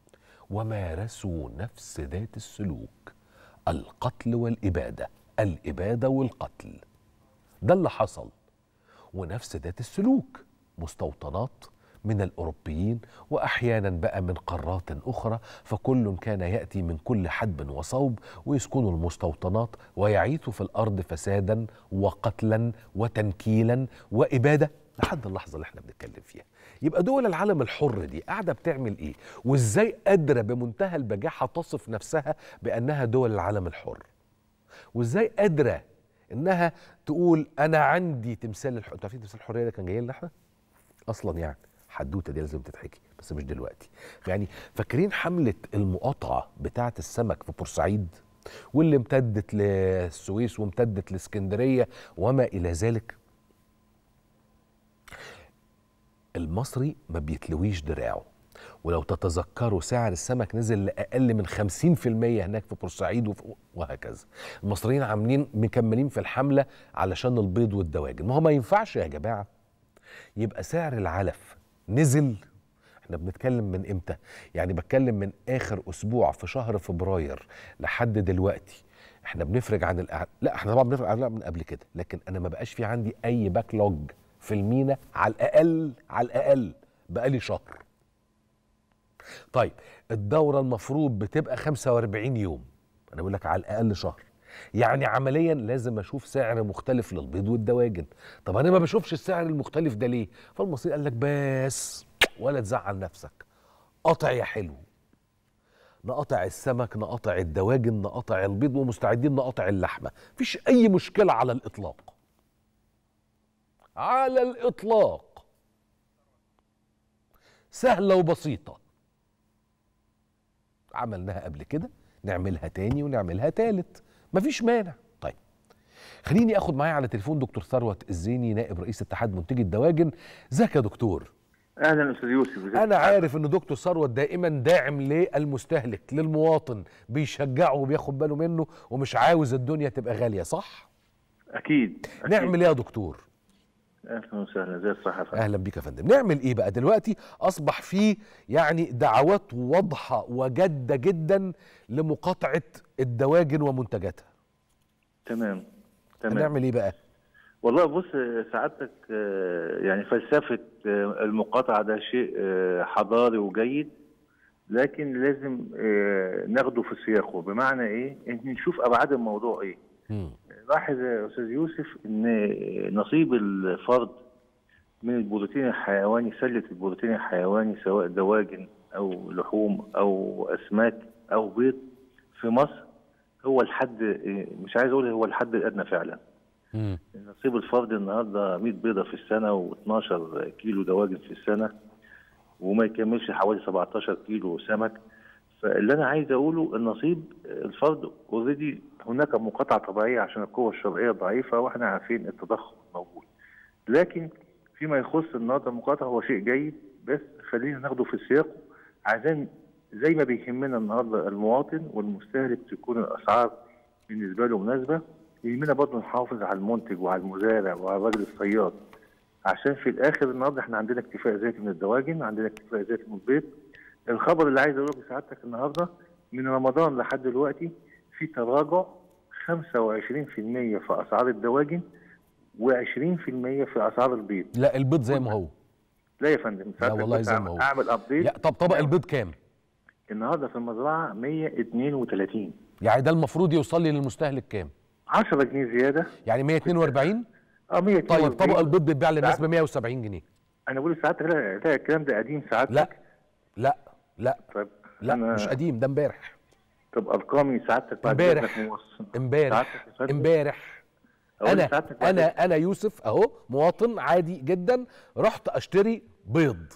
ومارسوا نفس ذات السلوك القتل والإبادة الإبادة والقتل ده اللي حصل ونفس ذات السلوك مستوطنات من الأوروبيين وأحيانا بقى من قارات أخرى فكل كان يأتي من كل حدب وصوب ويسكنوا المستوطنات ويعيثوا في الأرض فسادا وقتلا وتنكيلا وإبادة لحد اللحظة اللي احنا بنتكلم فيها يبقى دول العالم الحر دي قاعدة بتعمل ايه وازاي قادرة بمنتهى البجاحة تصف نفسها بأنها دول العالم الحر وازاي قادرة انها تقول انا عندي تمثال الحريه عارفين تمثال الحريه ده كان جاي لنا احنا اصلا يعني حدوته دي لازم تتحكي بس مش دلوقتي يعني فاكرين حمله المقاطعه بتاعه السمك في بورسعيد واللي امتدت للسويس وامتدت لاسكندريه وما الى ذلك المصري ما بيتلويش دراعه ولو تتذكروا سعر السمك نزل لأقل من 50% هناك في بورسعيد وف- وهكذا المصريين عاملين مكملين في الحملة علشان البيض والدواجن ما هو ما ينفعش يا جماعة يبقى سعر العلف نزل احنا بنتكلم من امتى يعني بتكلم من اخر اسبوع في شهر فبراير لحد دلوقتي احنا بنفرج عن الأع... لا احنا طبعا بنفرج عن من قبل كده لكن انا ما بقاش في عندي اي باك لوج في المينا على الاقل على الاقل بقالي شهر طيب الدوره المفروض بتبقى 45 يوم انا بقول لك على الاقل شهر يعني عمليا لازم اشوف سعر مختلف للبيض والدواجن طب انا ما بشوفش السعر المختلف ده ليه فالمصري قال لك بس ولا تزعل نفسك قطع يا حلو نقطع السمك نقطع الدواجن نقطع البيض ومستعدين نقطع اللحمه مفيش اي مشكله على الاطلاق على الاطلاق سهله وبسيطه عملناها قبل كده نعملها تاني ونعملها تالت مفيش مانع طيب خليني اخد معايا على تليفون دكتور ثروت الزيني نائب رئيس اتحاد منتجي الدواجن ازيك يا دكتور اهلا استاذ يوسف انا عارف ان دكتور ثروت دائما داعم للمستهلك للمواطن بيشجعه وبياخد باله منه ومش عاوز الدنيا تبقى غاليه صح اكيد, أكيد. نعمل ايه يا دكتور اهلا وسهلا زي الصحه فندم اهلا بيك يا فندم نعمل ايه بقى دلوقتي اصبح في يعني دعوات واضحه وجاده جدا لمقاطعه الدواجن ومنتجاتها تمام تمام هنعمل ايه بقى والله بص سعادتك يعني فلسفه المقاطعه ده شيء حضاري وجيد لكن لازم ناخده في سياقه بمعنى ايه ان نشوف ابعاد الموضوع ايه مم. لاحظ يا استاذ يوسف ان نصيب الفرد من البروتين الحيواني سله البروتين الحيواني سواء دواجن او لحوم او اسماك او بيض في مصر هو الحد مش عايز اقول هو الحد الادنى فعلا مم. نصيب الفرد النهارده 100 بيضه في السنه و12 كيلو دواجن في السنه وما يكملش حوالي 17 كيلو سمك فاللي انا عايز اقوله النصيب الفرد اوريدي هناك مقاطعه طبيعيه عشان القوه الشرعيه ضعيفه واحنا عارفين التضخم موجود لكن فيما يخص النهارده المقاطعه هو شيء جيد بس خلينا ناخده في سياقه عشان زي ما بيهمنا النهارده المواطن والمستهلك تكون الاسعار بالنسبه له مناسبه يهمنا برضه نحافظ على المنتج وعلى المزارع وعلى الراجل الصياد عشان في الاخر النهارده احنا عندنا اكتفاء ذاتي من الدواجن عندنا اكتفاء ذاتي من البيض الخبر اللي عايز اقوله لسعادتك النهارده من رمضان لحد دلوقتي في تراجع 25% في اسعار الدواجن و20% في اسعار البيض لا البيض زي ما هو لا يا فندم لا والله زي ما هو اعمل ابديت لا طب طبق البيض كام النهارده في المزرعه 132 يعني ده المفروض يوصل لي للمستهلك كام 10 جنيه زياده يعني 142 اه 142 طيب طبق البيض بيتباع للناس ب 170 جنيه انا بقول ساعتك لا, لا الكلام ده قديم ساعتك لا لا لا طيب لا أنا... مش قديم ده امبارح طب ارقامي سعادتك بعد امبارح إذنك موصل. امبارح سعادتك يا فندم؟ امبارح أقول انا لسعادتك بعد انا انا يوسف اهو مواطن عادي جدا رحت اشتري بيض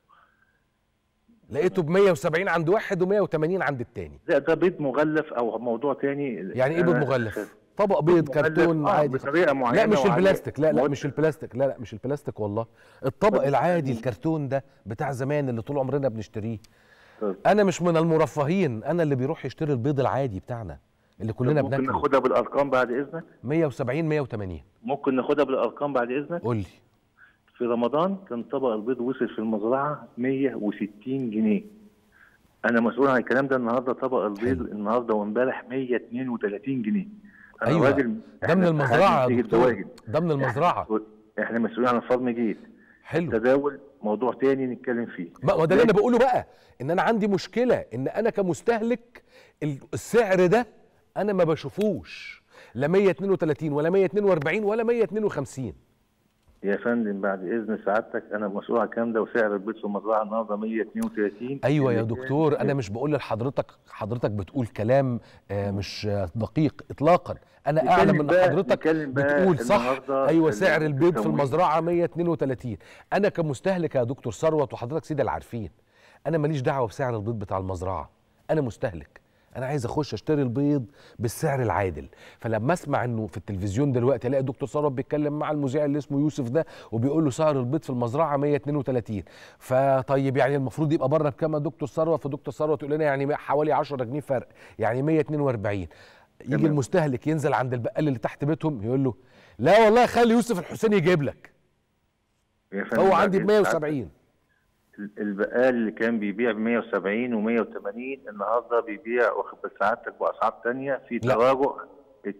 لقيته ب 170 عند واحد و180 عند التاني لا ده بيض مغلف او موضوع تاني يعني ايه بيض أنا- مغلف طبق بيض مغلف، كرتون آه، عادي بطريقه معينه لا مش وعليه البلاستيك لا لا مواد- مش البلاستيك لا لا مش البلاستيك والله الطبق العادي الكرتون ده بتاع زمان اللي طول عمرنا بنشتريه طب- انا مش من المرفهين انا اللي بيروح يشتري البيض العادي بتاعنا اللي كلنا ممكن بناكله ناخدها بالارقام بعد اذنك 170 180 ممكن ناخدها بالارقام بعد اذنك قول لي في رمضان كان طبق البيض وصل في المزرعه 160 جنيه انا مسؤول عن الكلام ده النهارده طبق البيض حلو. النهارده وامبارح 132 جنيه أنا ايوه راجل- ده إحنا من في المزرعه حاجة يا نتيجة دكتور دواجن. ده من المزرعه إحنا- احنا مسؤولين عن الفارم جيت حلو تداول موضوع تاني نتكلم فيه ما ما ده اللي انا بقوله بقى ان انا عندي مشكله ان انا كمستهلك ال- السعر ده انا ما بشوفوش لا 132 ولا 142 ولا 152 يا فندم بعد اذن سعادتك انا مسؤول عن الكلام ده وسعر البيض في المزرعه النهارده 132 ايوه يا اللي دكتور كان- انا مش بقول لحضرتك حضرتك بتقول كلام آه، مش آه، دقيق اطلاقا انا نتكلم اعلم ان بقى- حضرتك نتكلم بقى بتقول صح النهاردة ايوه ال- سعر البيض في التموين. المزرعه 132 انا كمستهلك يا دكتور ثروت وحضرتك سيدي اللي عارفين انا ماليش دعوه بسعر البيض بتاع المزرعه انا مستهلك انا عايز اخش اشتري البيض بالسعر العادل فلما اسمع انه في التلفزيون دلوقتي الاقي دكتور ثروت بيتكلم مع المذيع اللي اسمه يوسف ده وبيقول له سعر البيض في المزرعه 132 فطيب يعني المفروض يبقى بره بكام يا دكتور ثروت فدكتور ثروت يقول لنا يعني حوالي 10 جنيه فرق يعني 142 يجي تمام. المستهلك ينزل عند البقال اللي تحت بيتهم يقول له لا والله خلي يوسف الحسين يجيب لك يا فندم هو بعد عندي ب إذن سعادتك- 170 البقال اللي كان بيبيع ب 170 و 180 النهارده بيبيع واخد بال سعادتك باسعار ثانيه في لا. تراجع 22%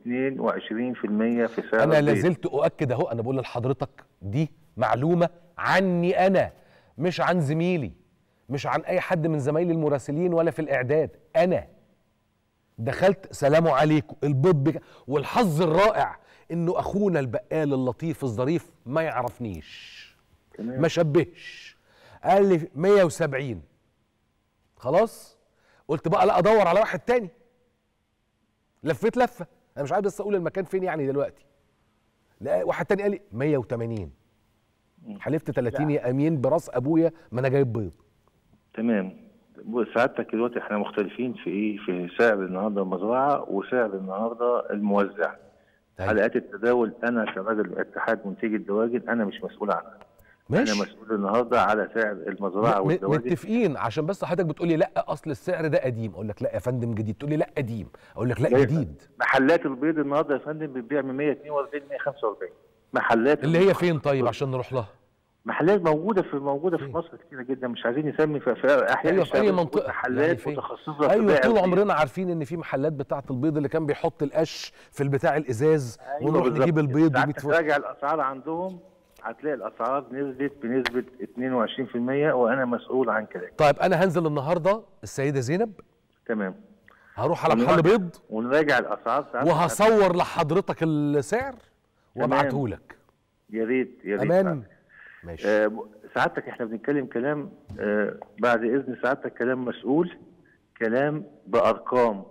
في سعر انا البيض. لازلت اؤكد اهو انا بقول لحضرتك دي معلومه عني انا مش عن زميلي مش عن اي حد من زمايلي المراسلين ولا في الاعداد انا دخلت سلام عليكم البيض بك والحظ الرائع انه اخونا البقال اللطيف الظريف ما يعرفنيش تمام. ما شبهش قال لي 170 خلاص قلت بقى لا ادور على واحد تاني لفيت لفه انا مش عارف بس اقول المكان فين يعني دلوقتي لا واحد تاني قال لي 180 حلفت 30 يا امين براس ابويا ما انا جايب بيض تمام بص، سعادتك دلوقتي احنا مختلفين في ايه في سعر النهارده المزرعه وسعر النهارده الموزع طيب. حلقات التداول انا كراجل اتحاد منتجي الدواجن انا مش مسؤول عنها انا ماشي مسؤول النهارده على سعر المزرعه م- والدواجن متفقين عشان بس حضرتك بتقولي لا اصل السعر ده قديم اقول لك لا يا فندم جديد تقول لي لا قديم اقول لك لا لا يا جديد محلات البيض النهارده يا فندم بتبيع من 142 145 محلات اللي هي فين طيب عشان نروح لها محلات موجوده في موجوده في فين؟ مصر كتيره جدا مش عايزين نسمي في, في احياء ايوه في اي الشعب منطقه محلات يعني فين؟ متخصصه في ايوه بيع طول البيض. عمرنا عارفين ان في محلات بتاعه البيض اللي كان بيحط القش في البتاع الازاز أيوة ونروح بالظبط. نجيب البيض ساعات وميت فوق تراجع الاسعار عندهم هتلاقي الاسعار نزلت بنسبه 22% وانا مسؤول عن كده طيب انا هنزل النهارده السيده زينب تمام هروح على ونراجع- محل بيض ونراجع الاسعار ساعات وهصور لحضرتك السعر تمام. وابعته لك يا ريت يا ريت امان ماشي آه، ب- سعادتك احنا بنتكلم كلام آه، بعد اذن سعادتك كلام مسؤول كلام بارقام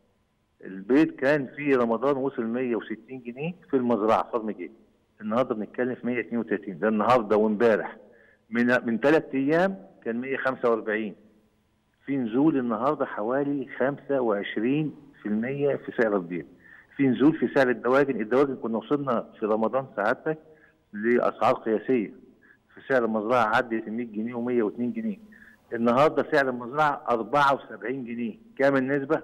البيت كان في رمضان وصل 160 جنيه في المزرعه فارم جيت النهارده بنتكلم في 132 ده النهارده وامبارح من من ثلاث ايام كان 145 في نزول النهارده حوالي 25% في سعر البيض في نزول في سعر الدواجن الدواجن كنا وصلنا في رمضان سعادتك لاسعار قياسيه في سعر المزرعه عدت 100 جنيه و102 جنيه النهارده سعر المزرعه 74 جنيه كام النسبه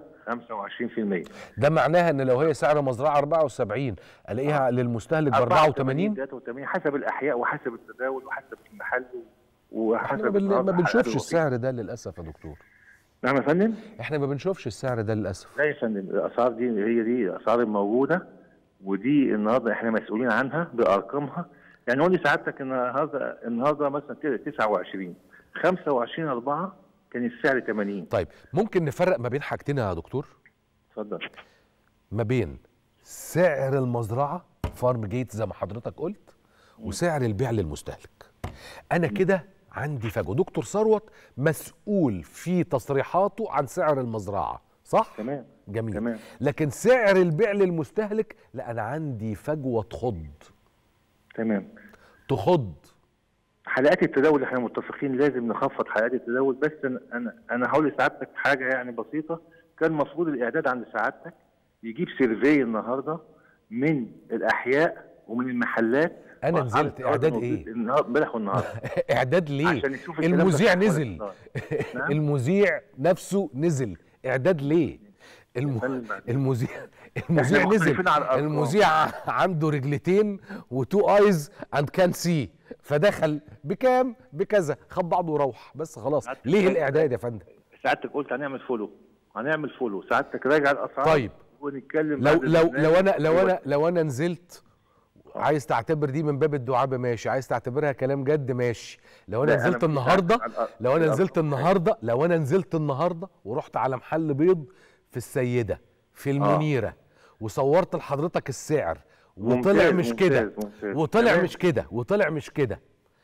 25% ده معناها ان لو هي سعر مزرعه 74 الاقيها للمستهلك ب 84 83 حسب الاحياء وحسب التداول وحسب المحل وحسب احنا ما بن- ما النهاردة بنشوفش حلقات الوقت. السعر ده للاسف يا دكتور نعم يا فندم احنا ما بنشوفش السعر ده للاسف لا يا فندم الاسعار دي هي دي الاسعار الموجوده ودي النهارده احنا مسؤولين عنها بارقامها يعني قول لي سعادتك النهارده النهارده مثلا كده 29 25 4 كان السعر 80 طيب ممكن نفرق ما بين حاجتين يا دكتور اتفضل ما بين سعر المزرعه فارم جيت زي ما حضرتك قلت وسعر البيع للمستهلك انا كده عندي فجوه دكتور ثروت مسؤول في تصريحاته عن سعر المزرعه صح تمام جميل تمام. لكن سعر البيع للمستهلك لا انا عندي فجوه تخض تمام تخض حلقات التداول احنا متفقين لازم نخفض حلقات التداول بس انا انا, أنا هقول لسعادتك حاجه يعني بسيطه كان المفروض الاعداد عند سعادتك يجيب سيرفي النهارده من الاحياء ومن المحلات أنا وعلى نزلت الأرض إعداد موجود إيه؟ النهار- امبارح والنهارده اعداد ليه عشان نشوف الكلام ده المذيع صح ولا نزل غلط. نعم؟ المذيع نفسه نزل اعداد ليه الم... فندم بعد- المذيع المذيع نزل مختلفين على الأرقام. المذيع عنده رجلتين وتو ايز اند كان سي فدخل بكام بكذا خد بعضه وروح بس خلاص سعادتك ليه قلت- الاعداد يا فندم سعادتك قلت هنعمل فولو هنعمل فولو سعادتك راجع الاسعار طيب. ونتكلم لو بعد لو البرنامج. لو انا لو انا لو انا نزلت عايز تعتبر دي من باب الدعابه ماشي عايز تعتبرها كلام جد ماشي لو انا لا، أنا نزلت مش النهارده عارف على الأ- لو انا الأرقام. نزلت النهارده لو انا نزلت النهارده ورحت على محل بيض في السيده في المنيره وصورت لحضرتك السعر وطلع ممتاز، مش ممتاز، كده ممتاز. وطلع تمام. مش كده وطلع مش كده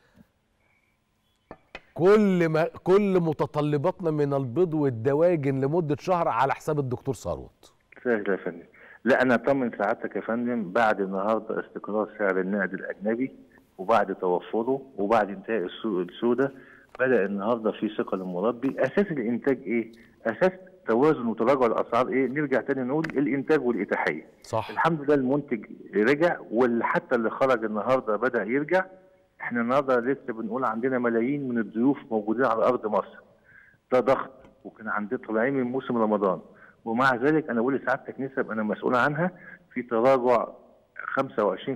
كل ما كل متطلباتنا من البيض والدواجن لمده شهر على حساب الدكتور ثروت سهل يا فندم لا انا اطمن سعادتك يا فندم بعد النهارده استقرار سعر النقد الاجنبي وبعد توفره وبعد انتهاء السوق السوداء بدا النهارده في ثقه للمربي اساس الانتاج ايه؟ اساس توازن وتراجع الاسعار ايه؟ نرجع تاني نقول الانتاج والاتاحيه. صح الحمد لله المنتج رجع وحتى اللي خرج النهارده بدا يرجع احنا النهارده لسه بنقول عندنا ملايين من الضيوف موجودين على ارض مصر ده ضغط وكان عندنا طالعين من موسم رمضان ومع ذلك انا بقول لسعادتك نسب انا مسؤول عنها في تراجع 25%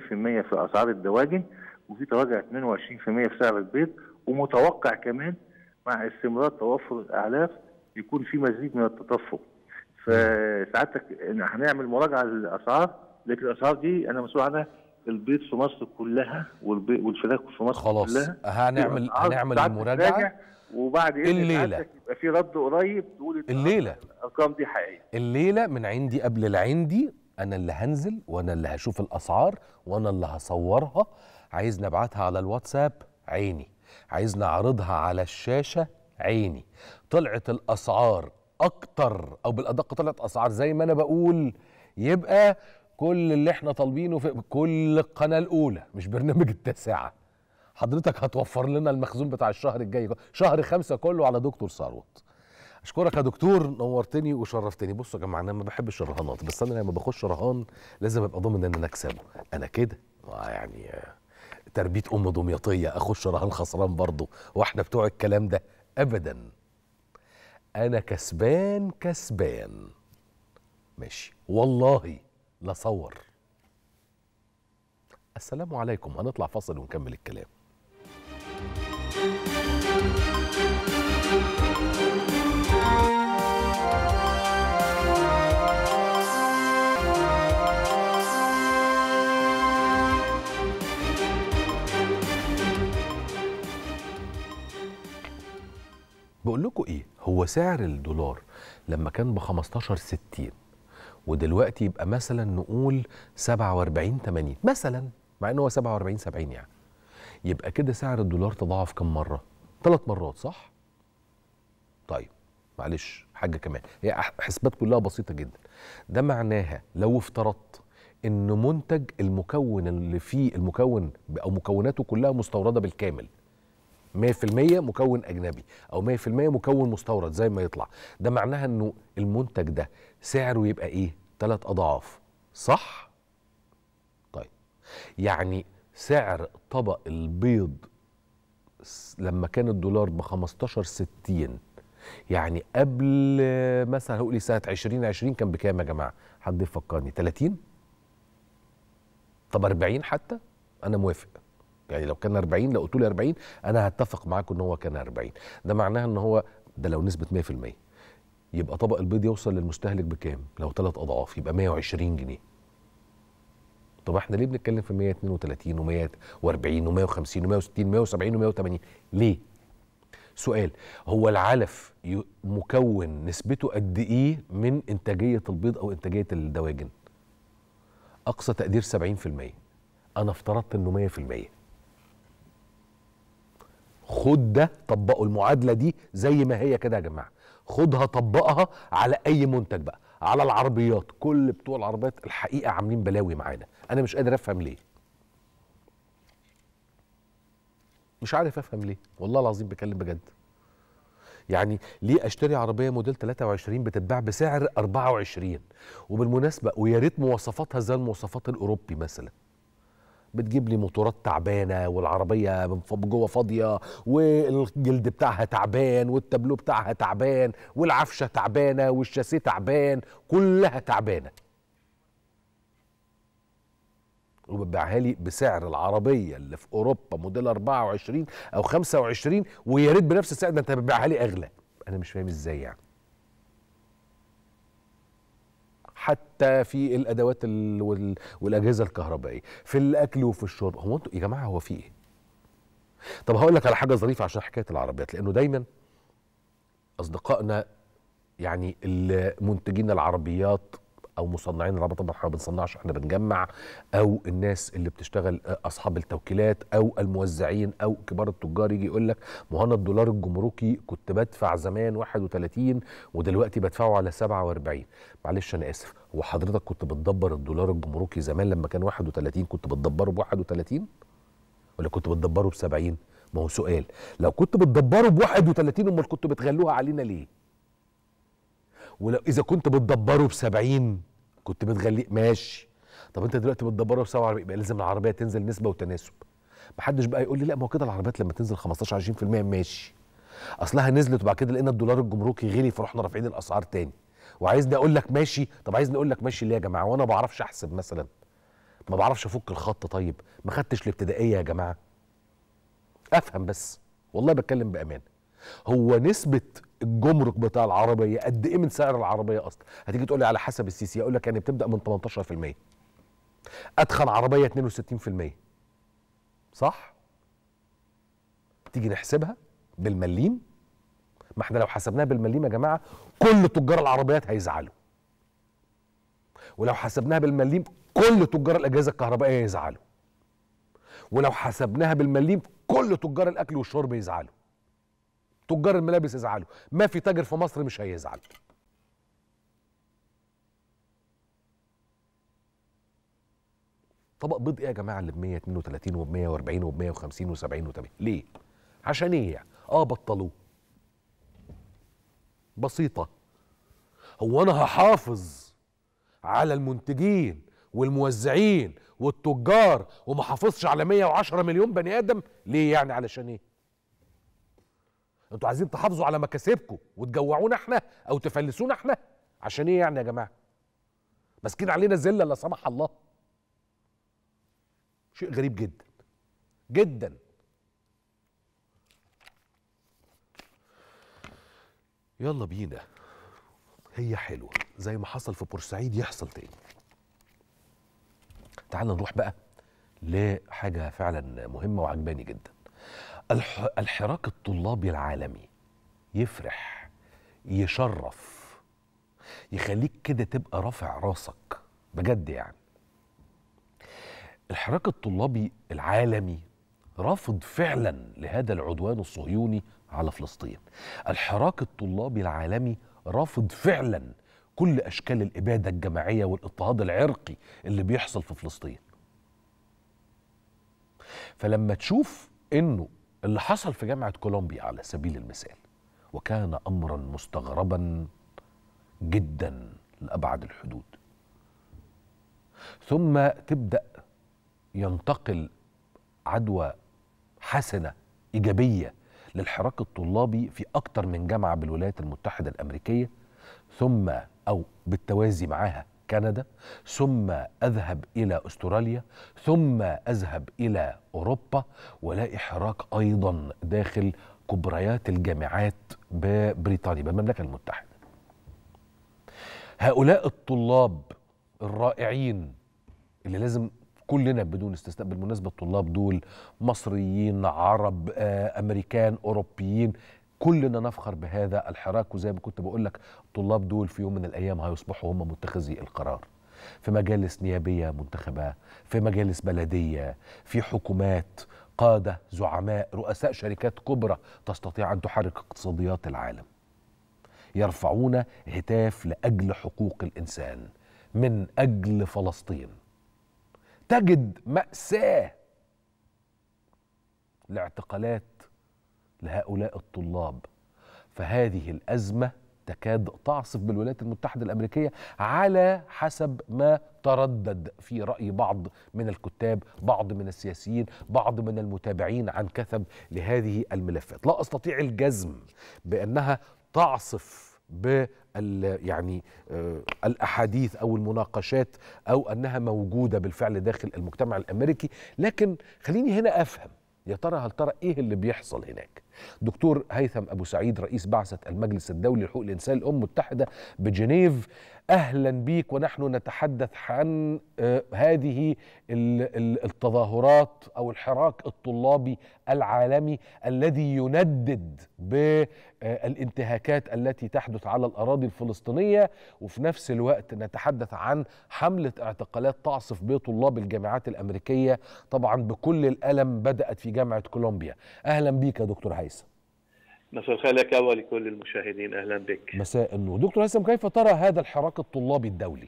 في اسعار الدواجن وفي تراجع 22% في سعر البيض ومتوقع كمان مع استمرار توفر الاعلاف يكون في مزيد من التدفق فسعادتك إن هنعمل مراجعه للاسعار لكن الاسعار دي انا مسؤول عنها البيض في مصر كلها والبي- والفراخ في مصر خلاص كلها هنعمل الأسعار هنعمل ساعتك المراجعه تراجع وبعد إذن الليلة. سعادتك يبقى في رد قريب تقول إن الليله الارقام دي حقيقيه الليله من عندي قبل العندي انا اللي هنزل وانا اللي هشوف الاسعار وانا اللي هصورها عايز نبعتها على الواتساب عيني عايز نعرضها على الشاشه عيني طلعت الاسعار اكتر او بالادق طلعت اسعار زي ما انا بقول يبقى كل اللي احنا طالبينه في كل القناه الاولى مش برنامج التاسعه حضرتك هتوفر لنا المخزون بتاع الشهر الجاي شهر خمسة كله على دكتور ثروت اشكرك يا دكتور نورتني وشرفتني بصوا يا جماعه انا ما بحبش الرهانات بس انا لما بخش رهان لازم ابقى ضامن ان انا اكسبه انا كده آه يعني آه، تربيه ام دمياطيه اخش رهان خسران برضه واحنا بتوع الكلام ده ابدا انا كسبان كسبان ماشي والله لا صور السلام عليكم هنطلع فاصل ونكمل الكلام بقول لكم ايه هو سعر الدولار لما كان ب 15 60 ودلوقتي يبقى مثلا نقول 47 80 مثلا مع ان هو 47 70 يعني يبقى كده سعر الدولار تضاعف كم مره ثلاث مرات صح طيب معلش حاجه كمان هي أح- حسبات كلها بسيطه جدا ده معناها لو افترضت ان منتج المكون اللي فيه المكون او مكوناته كلها مستورده بالكامل 100% مكون اجنبي او 100% مكون مستورد زي ما يطلع ده معناها انه المنتج ده سعره يبقى ايه ثلاث اضعاف صح طيب يعني سعر طبق البيض س- لما كان الدولار ب 15 60 يعني قبل آه، مثلا هقول لي سنه 2020 كان بكام يا جماعه حد يفكرني 30 طب 40 حتى انا موافق يعني لو كان 40 لو قلت لي 40 انا هتفق معاكم ان هو كان 40 ده معناها ان هو ده لو نسبه 100% يبقى طبق البيض يوصل للمستهلك بكام لو ثلاث اضعاف يبقى 120 جنيه طب احنا ليه بنتكلم في 132 و140 و150 و160 و170 و180 ليه سؤال هو العلف ي- مكون نسبته قد ايه من انتاجيه البيض او انتاجيه الدواجن اقصى تقدير 70% انا افترضت انه 100% خد ده طبقوا المعادله دي زي ما هي كده يا جماعه خدها طبقها على اي منتج بقى على العربيات كل بتوع العربيات الحقيقه عاملين بلاوي معانا انا مش قادر افهم ليه مش عارف افهم ليه والله العظيم بكلم بجد يعني ليه اشتري عربيه موديل 23 بتتباع بسعر 24 وبالمناسبه ويا ريت مواصفاتها زي المواصفات الاوروبي مثلا بتجيب لي موتورات تعبانه والعربيه من فوق- جوه فاضيه والجلد بتاعها تعبان والتابلو بتاعها تعبان والعفشه تعبانه والشاسيه تعبان كلها تعبانه وبتبيعها لي بسعر العربيه اللي في اوروبا موديل 24 او 25 ويا ريت بنفس السعر ده انت بتبيعها لي اغلى انا مش فاهم ازاي يعني حتى في الادوات ال- وال- والاجهزه الكهربائيه في الاكل وفي الشرب هو انتوا يا جماعه هو في ايه طب هقول لك على حاجه ظريفه عشان حكايه العربيات لانه دايما اصدقائنا يعني المنتجين العربيات او مصنعين العربيات طبعا احنا ما بنصنعش احنا بنجمع او الناس اللي بتشتغل اصحاب التوكيلات او الموزعين او كبار التجار يجي يقول لك ما هو انا الدولار الجمركي كنت بدفع زمان 31 ودلوقتي بدفعه على 47 معلش انا اسف هو حضرتك كنت بتدبر الدولار الجمركي زمان لما كان 31 كنت بتدبره ب 31 ولا كنت بتدبره ب 70 ما هو سؤال لو كنت بتدبره ب 31 امال كنتوا بتغلوها علينا ليه ولو اذا كنت بتدبره ب 70 كنت بتغليه ماشي طب انت دلوقتي بتدبره ب 47 يبقى لازم العربيه تنزل نسبه وتناسب محدش بقى يقول لي لا ما هو كده العربيات لما تنزل 15 20% ماشي اصلها نزلت وبعد كده لقينا الدولار الجمركي غلي فرحنا رافعين الاسعار تاني وعايزني اقول لك ماشي طب عايزني اقول لك ماشي ليه يا جماعه وانا ما بعرفش احسب مثلا ما بعرفش افك الخط طيب ما خدتش الابتدائيه يا جماعه افهم بس والله بتكلم بامان هو نسبه الجمرك بتاع العربيه قد ايه من سعر العربيه اصلا هتيجي تقول لي على حسب السيسي اقول لك يعني بتبدا من 18% ادخن عربيه 62% صح تيجي نحسبها بالمليم ما احنا لو حسبناها بالمليم يا جماعه كل تجار العربيات هيزعلوا ولو حسبناها بالمليم كل تجار الاجهزه الكهربائيه يزعلوا ولو حسبناها بالمليم كل تجار الاكل والشرب يزعلوا تجار الملابس يزعلوا ما في تاجر في مصر مش هيزعل طبق بيض ايه يا جماعه اللي ب 132 وب 140 وب 150 و70 و80 ليه؟ عشان ايه يعني؟ اه بطلوه بسيطه هو انا هحافظ على المنتجين والموزعين والتجار وما حافظش على 110 مليون بني ادم ليه يعني علشان ايه انتوا عايزين تحافظوا على مكاسبكم وتجوعونا احنا او تفلسونا احنا عشان ايه يعني يا جماعه ماسكين علينا ذله لا سمح الله شيء غريب جدا جدا يلا بينا هي حلوه زي ما حصل في بورسعيد يحصل تاني تعال نروح بقى لحاجه فعلا مهمه وعجباني جدا الح... الحراك الطلابي العالمي يفرح يشرف يخليك كده تبقى رافع راسك بجد يعني الحراك الطلابي العالمي رافض فعلا لهذا العدوان الصهيوني على فلسطين الحراك الطلابي العالمي رافض فعلا كل اشكال الاباده الجماعيه والاضطهاد العرقي اللي بيحصل في فلسطين فلما تشوف انه اللي حصل في جامعه كولومبيا على سبيل المثال وكان امرا مستغربا جدا لابعد الحدود ثم تبدا ينتقل عدوى حسنه ايجابيه للحراك الطلابي في اكثر من جامعه بالولايات المتحده الامريكيه ثم او بالتوازي معها كندا ثم اذهب الى استراليا ثم اذهب الى اوروبا والاقي حراك ايضا داخل كبريات الجامعات ببريطانيا بالمملكه المتحده هؤلاء الطلاب الرائعين اللي لازم كلنا بدون استثناء بالمناسبه الطلاب دول مصريين عرب آه، امريكان اوروبيين كلنا نفخر بهذا الحراك وزي ما كنت بقول لك الطلاب دول في يوم من الايام هيصبحوا هم متخذي القرار في مجالس نيابيه منتخبه في مجالس بلديه في حكومات قاده زعماء رؤساء شركات كبرى تستطيع ان تحرك اقتصاديات العالم يرفعون هتاف لاجل حقوق الانسان من اجل فلسطين تجد ماساه لاعتقالات لهؤلاء الطلاب فهذه الازمه تكاد تعصف بالولايات المتحده الامريكيه على حسب ما تردد في راي بعض من الكتاب، بعض من السياسيين، بعض من المتابعين عن كثب لهذه الملفات، لا استطيع الجزم بانها تعصف بال يعني آه، الاحاديث او المناقشات او انها موجوده بالفعل داخل المجتمع الامريكي، لكن خليني هنا افهم يا ترى هل ترى ايه اللي بيحصل هناك دكتور هيثم ابو سعيد رئيس بعثه المجلس الدولي لحقوق الانسان الامم المتحده بجنيف اهلا بيك ونحن نتحدث عن آه، هذه ال- ال- التظاهرات او الحراك الطلابي العالمي الذي يندد بالانتهاكات التي تحدث على الاراضي الفلسطينيه وفي نفس الوقت نتحدث عن حمله اعتقالات تعصف بطلاب الجامعات الامريكيه طبعا بكل الالم بدات في جامعه كولومبيا اهلا بيك يا دكتور هيثم مساء الخير لك ولكل المشاهدين اهلا بك. مساء النور دكتور هيثم كيف ترى هذا الحراك الطلابي الدولي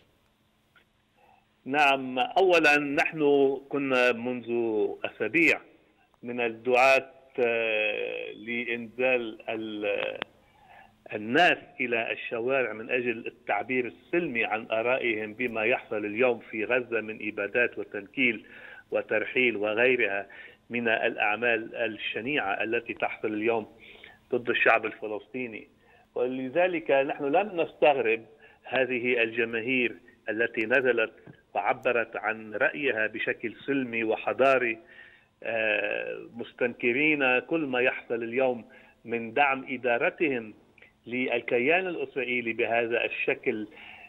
نعم اولا نحن كنا منذ اسابيع من الدعاة آه، لانزال ال- الناس الى الشوارع من اجل التعبير السلمي عن ارائهم بما يحصل اليوم في غزه من ابادات وتنكيل وترحيل وغيرها من الاعمال الشنيعه التي تحصل اليوم ضد الشعب الفلسطيني ولذلك نحن لم نستغرب هذه الجماهير التي نزلت وعبرت عن رايها بشكل سلمي وحضاري آه، مستنكرين كل ما يحصل اليوم من دعم ادارتهم للكيان الاسرائيلي بهذا الشكل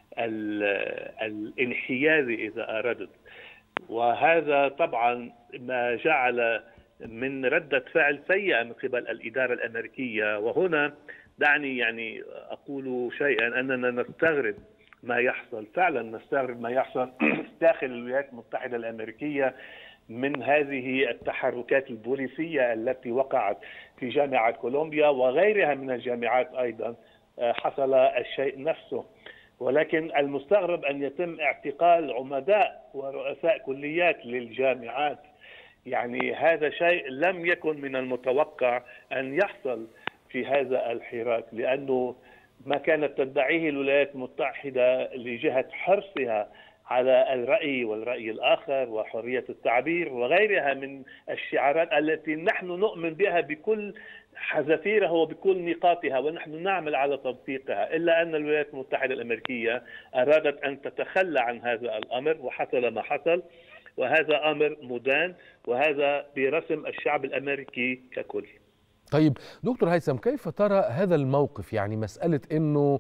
الانحيازي اذا اردت وهذا طبعا ما جعل من ردة فعل سيئة من قبل الإدارة الأمريكية وهنا دعني يعني أقول شيئا أننا نستغرب ما يحصل فعلا نستغرب ما يحصل داخل الولايات المتحدة الأمريكية من هذه التحركات البوليسية التي وقعت في جامعة كولومبيا وغيرها من الجامعات أيضا حصل الشيء نفسه ولكن المستغرب أن يتم اعتقال عمداء ورؤساء كليات للجامعات يعني هذا شيء لم يكن من المتوقع أن يحصل في هذا الحراك لأنه ما كانت تدعيه الولايات المتحدة لجهة حرصها على الرأي والرأي الآخر وحرية التعبير وغيرها من الشعارات التي نحن نؤمن بها بكل حذافيرها وبكل نقاطها ونحن نعمل على تطبيقها إلا أن الولايات المتحدة الأمريكية أرادت أن تتخلى عن هذا الأمر وحصل ما حصل وهذا أمر مدان وهذا برسم الشعب الأمريكي ككل طيب دكتور هيثم كيف ترى هذا الموقف يعني مسألة أنه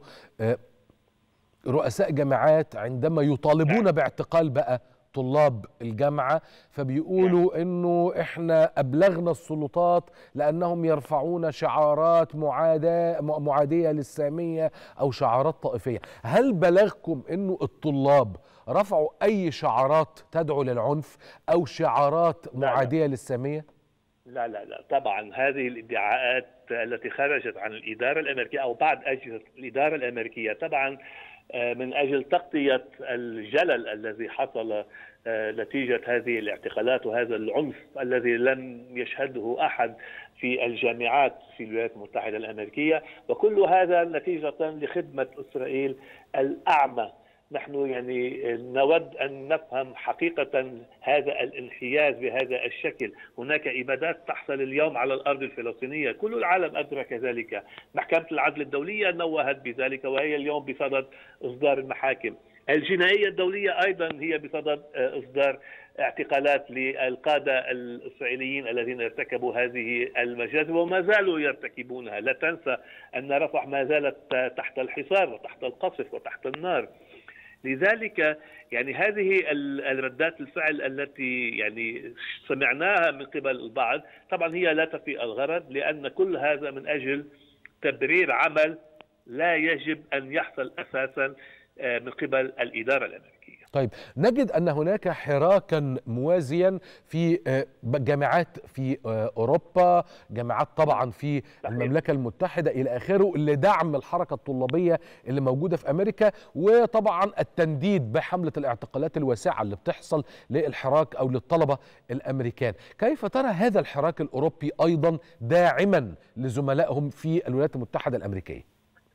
رؤساء جامعات عندما يطالبون باعتقال بقى طلاب الجامعة فبيقولوا انه احنا ابلغنا السلطات لانهم يرفعون شعارات معاداة معادية للسامية او شعارات طائفية هل بلغكم انه الطلاب رفعوا اي شعارات تدعو للعنف او شعارات معادية للسامية لا لا لا طبعا هذه الادعاءات التي خرجت عن الإدارة الأمريكية أو بعد أجهزة الإدارة الأمريكية طبعا من اجل تغطيه الجلل الذي حصل نتيجه هذه الاعتقالات وهذا العنف الذي لم يشهده احد في الجامعات في الولايات المتحده الامريكيه وكل هذا نتيجه لخدمه اسرائيل الاعمى نحن يعني نود ان نفهم حقيقه هذا الانحياز بهذا الشكل، هناك ابادات تحصل اليوم على الارض الفلسطينيه، كل العالم ادرك ذلك، محكمه العدل الدوليه نوهت بذلك وهي اليوم بصدد اصدار المحاكم. الجنائيه الدوليه ايضا هي بصدد اصدار اعتقالات للقاده الاسرائيليين الذين ارتكبوا هذه المجازر وما زالوا يرتكبونها، لا تنسى ان رفح ما زالت تحت الحصار وتحت القصف وتحت النار. لذلك يعني هذه الردات الفعل التي يعني سمعناها من قبل البعض طبعا هي لا تفي الغرض لان كل هذا من اجل تبرير عمل لا يجب ان يحصل اساسا من قبل الاداره الامريكيه. طيب نجد ان هناك حراكا موازيا في جامعات في اوروبا، جامعات طبعا في المملكه المتحده الى اخره لدعم الحركه الطلابيه اللي موجوده في امريكا وطبعا التنديد بحمله الاعتقالات الواسعه اللي بتحصل للحراك او للطلبه الامريكان، كيف ترى هذا الحراك الاوروبي ايضا داعما لزملائهم في الولايات المتحده الامريكيه؟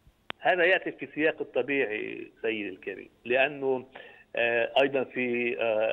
هذا ياتي في سياق الطبيعي سيدي الكريم لانه ايضا في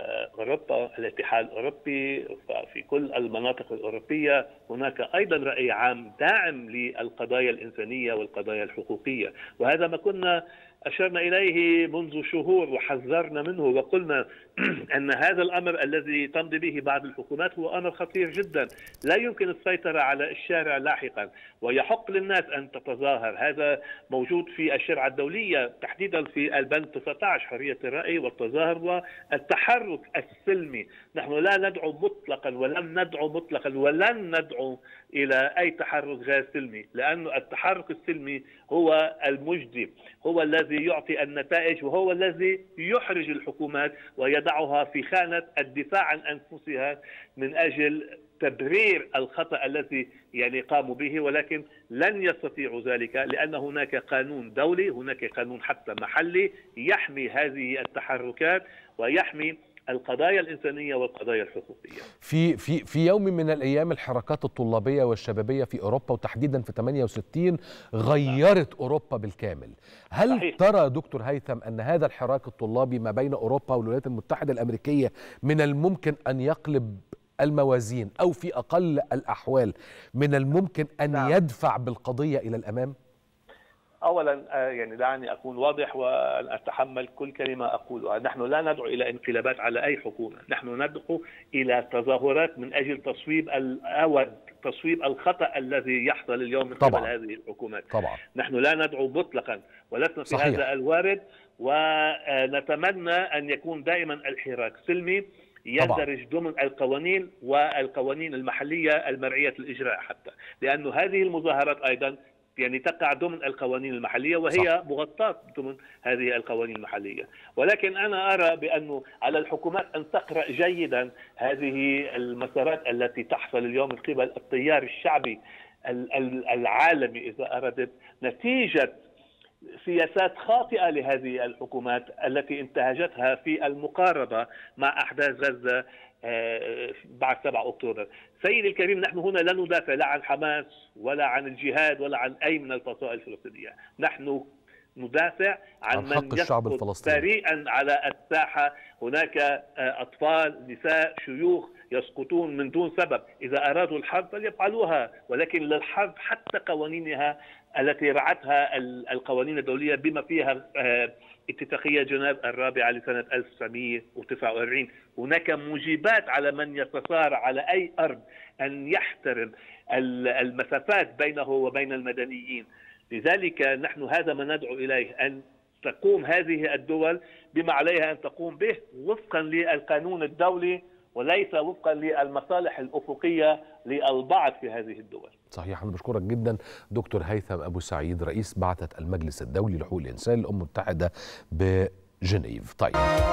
اوروبا الاتحاد الاوروبي في كل المناطق الاوروبيه هناك ايضا راي عام داعم للقضايا الانسانيه والقضايا الحقوقيه وهذا ما كنا اشرنا اليه منذ شهور وحذرنا منه وقلنا ان هذا الامر الذي تمضي به بعض الحكومات هو امر خطير جدا لا يمكن السيطره على الشارع لاحقا ويحق للناس ان تتظاهر هذا موجود في الشريعه الدوليه تحديدا في البند 19 حريه الراي والتظاهر والتحرك السلمي نحن لا ندعو مطلقا ولن ندعو مطلقا ولن ندعو الى اي تحرك غير سلمي لانه التحرك السلمي هو المجدي هو الذي يعطي النتائج وهو الذي يحرج الحكومات ويضعها في خانه الدفاع عن انفسها من اجل تبرير الخطا الذي يعني قاموا به ولكن لن يستطيعوا ذلك لان هناك قانون دولي هناك قانون حتى محلي يحمي هذه التحركات ويحمي القضايا الإنسانية والقضايا الحقوقية في في في يوم من الأيام الحركات الطلابية والشبابية في أوروبا وتحديدا في 68 غيرت أوروبا بالكامل هل صحيح. ترى دكتور هيثم أن هذا الحراك الطلابي ما بين أوروبا والولايات المتحدة الأمريكية من الممكن أن يقلب الموازين أو في أقل الأحوال من الممكن أن نعم. يدفع بالقضية إلى الأمام؟ اولا آه، يعني دعني اكون واضح وان اتحمل كل كلمه اقولها، نحن لا ندعو الى انقلابات على اي حكومه، نحن ندعو الى تظاهرات من اجل تصويب الاود تصويب الخطا الذي يحصل اليوم من قبل طبعاً. هذه الحكومات. طبعا نحن لا ندعو مطلقا ولسنا في صحيح. هذا الوارد ونتمنى ان يكون دائما الحراك سلمي يندرج ضمن القوانين والقوانين المحليه المرعيه الاجراء حتى لانه هذه المظاهرات ايضا يعني تقع ضمن القوانين المحليه وهي صح. مغطاه ضمن هذه القوانين المحليه ولكن انا ارى بانه على الحكومات ان تقرا جيدا هذه المسارات التي تحصل اليوم من قبل التيار الشعبي ال- ال- العالمي اذا اردت نتيجه سياسات خاطئه لهذه الحكومات التي انتهجتها في المقاربه مع احداث غزه آه، بعد 7 اكتوبر. سيدي الكريم نحن هنا لا ندافع لا عن حماس ولا عن الجهاد ولا عن اي من الفصائل الفلسطينيه، نحن ندافع عن, عن من حق الشعب يسقط الفلسطيني. بريئا على الساحه، هناك آه، اطفال، نساء، شيوخ يسقطون من دون سبب، اذا ارادوا الحرب فليفعلوها، ولكن للحرب حتى قوانينها التي رعتها ال- القوانين الدوليه بما فيها آه، اتفاقيه جنيف الرابعه لسنه 1949 هناك موجبات على من يتصارع على اي ارض ان يحترم ال- المسافات بينه وبين المدنيين لذلك نحن هذا ما ندعو اليه ان تقوم هذه الدول بما عليها ان تقوم به وفقا للقانون الدولي وليس وفقا للمصالح الافقيه للبعض في هذه الدول صحيح انا بشكرك جدا دكتور هيثم ابو سعيد رئيس بعثه المجلس الدولي لحقوق الانسان للامم المتحده بجنيف طيب